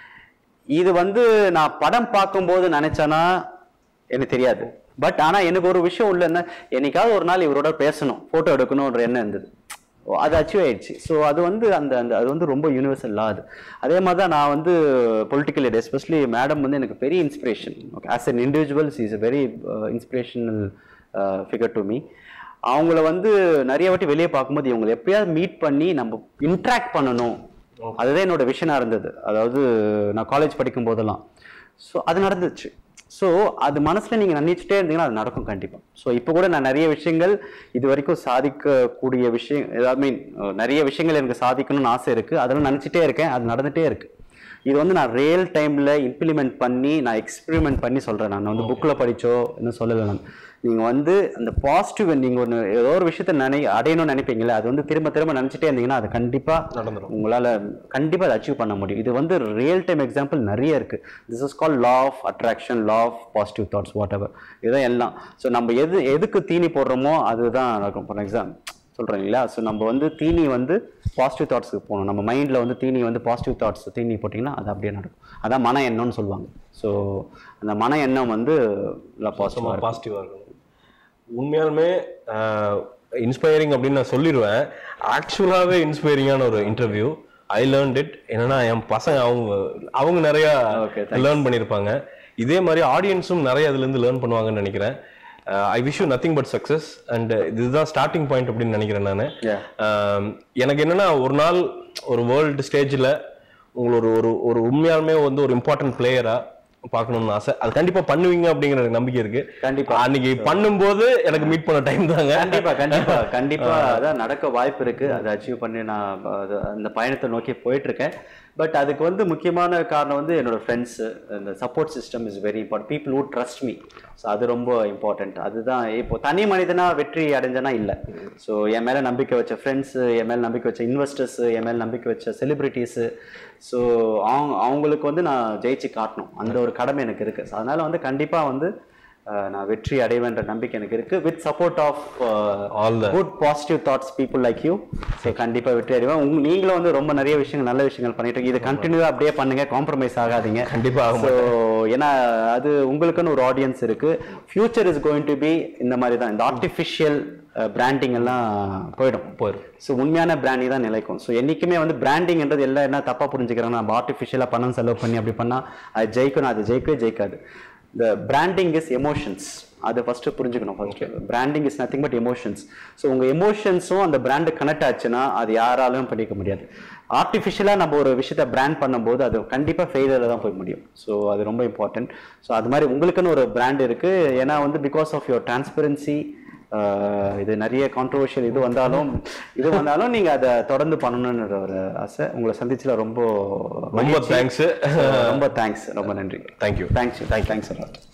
Speaker 2: இது வந்து நான் படம் பார்க்கும்போது நினைச்சேன்னா எனக்கு தெரியாது பட் ஆனா எனக்கு ஒரு விஷயம் உள்ள என்ன என்னைக்காவது ஒரு நாள் இவரோட பேசணும் போட்டோ எடுக்கணும்ன்ற எண்ணம் இருந்தது அது அச்சீவ் ஆயிடுச்சு ஸோ அது வந்து அந்த அந்த அது வந்து ரொம்ப யூனிவர்சல் லா அது அதே மாதிரி தான் நான் வந்து பொலிட்டிக்கல் லீடர் எஸ்பெஷலி மேடம் வந்து எனக்கு பெரிய inspiration okay as an individuals is a very inspirational figure to me அவங்கள வந்து நிறைய வாட்டி வெளியே பார்க்கும்போது இவங்களை எப்பயாவது மீட் பண்ணி நம்ம இன்ட்ராக்ட் பண்ணணும் அதுதான் என்னோட விஷனாக இருந்தது அதாவது நான் காலேஜ் படிக்கும் போதெல்லாம் ஸோ அது நடந்துச்சு ஸோ அது மனசில் நீங்கள் நினைச்சிட்டே இருந்தீங்கன்னா அது நடக்கும் கண்டிப்பாக ஸோ இப்போ கூட நான் நிறைய விஷயங்கள் இது வரைக்கும் சாதிக்கக்கூடிய விஷயம் ஐ மீன் நிறைய விஷயங்கள் எனக்கு சாதிக்கணும்னு ஆசை இருக்குது அதெல்லாம் நினச்சிட்டே இருக்கேன் அது நடந்துகிட்டே இருக்குது இது வந்து நான் ரியல் டைமில் இம்ப்ளிமெண்ட் பண்ணி நான் எக்ஸ்பெரிமெண்ட் பண்ணி சொல்கிறேன் நான் வந்து புக்கில் படிச்சோ இன்னும் சொல்லலை நான் நீங்கள் வந்து அந்த பாசிட்டிவ் நீங்கள் ஒன்று ஏதோ ஒரு விஷயத்தை நினை அடையணும்னு நினைப்பீங்களே அது வந்து திரும்ப திரும்ப நினச்சிட்டே இருந்தீங்கன்னா அது கண்டிப்பாக
Speaker 1: நடந்துரும்.
Speaker 2: உங்களால் கண்டிப்பாக அதை அச்சீவ் பண்ண முடியும் இது வந்து ரியல் டைம் எக்ஸாம்பிள் நிறைய இருக்குது this is call law of attraction law of positive thoughts whatever இதுதான் எல்லாம் ஸோ நம்ம எது எதுக்கு தீனி போடுறோமோ அதுதான் நடக்கும் ஃபார் எக்ஸாம் சொல்கிறேன் இல்லையா ஸோ நம்ம வந்து தீனி வந்து பாசிட்டிவ் தாட்ஸுக்கு போகணும் நம்ம மைண்டில் வந்து தீனி வந்து பாசிட்டிவ் தாட்ஸ் தீனி போட்டிங்கன்னா அது அப்படியே நடக்கும் அதான் மன எண்ணம்னு சொல்லுவாங்க ஸோ அந்த மன எண்ணம் வந்து பாசிட்டிவாக
Speaker 1: பாசிட்டிவாக இருக்கணும் உண்மையாலுமே இன்ஸ்பைரிங் அப்படின்னு நான் சொல்லிடுவேன் ஆக்சுவலாகவே இன்ஸ்பைரிங்கான ஒரு இன்டர்வியூ ஐ லேர்ன் இட் என்னன்னா என் பசங்க அவங்க அவங்க நிறைய
Speaker 2: Okay,
Speaker 1: லேர்ன் பண்ணியிருப்பாங்க இதே மாதிரி ஆடியன்ஸும் நிறைய அதுலேருந்து லேர்ன் பண்ணுவாங்கன்னு நினைக்கிறேன் I wish you nothing but success and இதுதான் ஸ்டார்டிங் பாயிண்ட் அப்படின்னு நினைக்கிறேன் நான்
Speaker 2: Yeah.
Speaker 1: எனக்கு என்னன்னா ஒரு நாள் ஒரு வேர்ல்டு ஸ்டேஜில் உங்களை ஒரு ஒரு ஒரு உண்மையாலுமே வந்து ஒரு இம்பார்ட்டன்ட் பிளேயரா பார்க்கணும்னு ஆசை அது கண்டிப்பா பண்ணுவீங்க அப்படிங்கிற எனக்கு நம்பிக்கை இருக்கு
Speaker 2: கண்டிப்பா.
Speaker 1: அன்னைக்கு பண்ணும்போது எனக்கு மீட் பண்ண டைம் தாங்க
Speaker 2: கண்டிப்பா கண்டிப்பா கண்டிப்பா அதான் நடக்க வாய்ப்பு இருக்கு அதை அச்சீவ் பண்ணி நான் அது- அந்த பயணத்தை நோக்கி போயிட்டு இருக்கேன் பட் அதுக்கு வந்து முக்கியமான காரணம் வந்து என்னோட ஃப்ரெண்ட்ஸ் இந்த support system is very important people who trust me so அது ரொம்ப இம்பார்ட்டன்ட் அதுதான் இப்போ தனி மனிதனா வெற்றி அடைஞ்சனா இல்லை ஸோ என் மேல நம்பிக்கை வச்ச ஃப்ரெண்ட்ஸு என் மேல நம்பிக்கை வச்ச இன்வெஸ்டர்ஸ் என் மேல நம்பிக்கை வச்ச செலிபிரிட்டிஸு ஸோ அவங்க அவங்களுக்கு வந்து நான் ஜெயிச்சு காட்டணும் அந்த ஒரு கடமை எனக்கு இருக்கு So அதனால வந்து கண்டிப்பா வந்து அஹ், நான் வெற்றி அடைவேன்ற நம்பிக்கை எனக்கு இருக்கு with support of
Speaker 1: All the-
Speaker 2: good positive thoughts people like you so கண்டிப்பா வெற்றி அடைவேன் உங்க நீங்களும் வந்து ரொம்ப நிறைய விஷயங்கள் நல்ல விஷயங்கள் பண்ணிட்டு இருக்கீங்க இதை கண்டினியூவா அப்படியே பண்ணுங்க காம்ப்ரமைஸ் ஆகாதீங்க
Speaker 1: கண்டிப்பா ஆக
Speaker 2: ஸோ ஏன்னா அது உங்களுக்குன்னு ஒரு ஆடியன்ஸ் இருக்கு future is going to be இந்த மாதிரி தான் இந்த ஆர்டிஃபிஷியல் பிராண்டிங் எல்லாம் போயிடும்
Speaker 1: போயிடும்
Speaker 2: ஸோ உண்மையான பிராண்டிங் தான் நிலைக்கும் ஸோ என்றைக்குமே வந்து பிராண்டிங்ன்றது எல்லாம் என்ன தப்பாக புரிஞ்சுக்கிறாங்க நம்ம ஆர்டிஃபிஷியலாக பணம் செலவு பண்ணி அப்படி பண்ணால் அது ஜெயிக்கணும் அது ஜெயிக்கவே ஜெயிக்காது இந்த பிராண்டிங் இஸ் எமோஷன்ஸ் அதை ஃபஸ்ட்டு புரிஞ்சுக்கணும் first branding is nothing but emotions so உங்கள் எமோஷன்ஸும் அந்த பிராண்டு கனெக்ட் ஆச்சுன்னா அது யாராலும் பண்ணிக்க முடியாது ஆர்டிஃபிஷியலாக நம்ம ஒரு விஷயத்த பிராண்ட் பண்ணும்போது அது கண்டிப்பாக ஃபெயிலியரில் தான் போய் முடியும் ஸோ அது ரொம்ப இம்பார்ட்டன்ட் ஸோ அது மாதிரி உங்களுக்குன்னு ஒரு பிராண்ட் இருக்குது ஏன்னா வந்து பிகாஸ் ஆஃப் யுவர் டிரான்ஸ்பரன்சி இது நிறைய கான்ட்ரவர்ஷியல் இது வந்தாலும் இது வந்தாலும் நீங்க அதை தொடர்ந்து பண்ணணும்ன்ற ஒரு ஆசை உங்களை சந்திச்சுல ரொம்ப
Speaker 1: ரொம்ப தேங்க்ஸ்
Speaker 2: ரொம்ப தேங்க்ஸ் ரொம்ப நன்றி
Speaker 1: தேங்க்யூ
Speaker 2: தேங்க்ஸ் தேங்க்ஸ்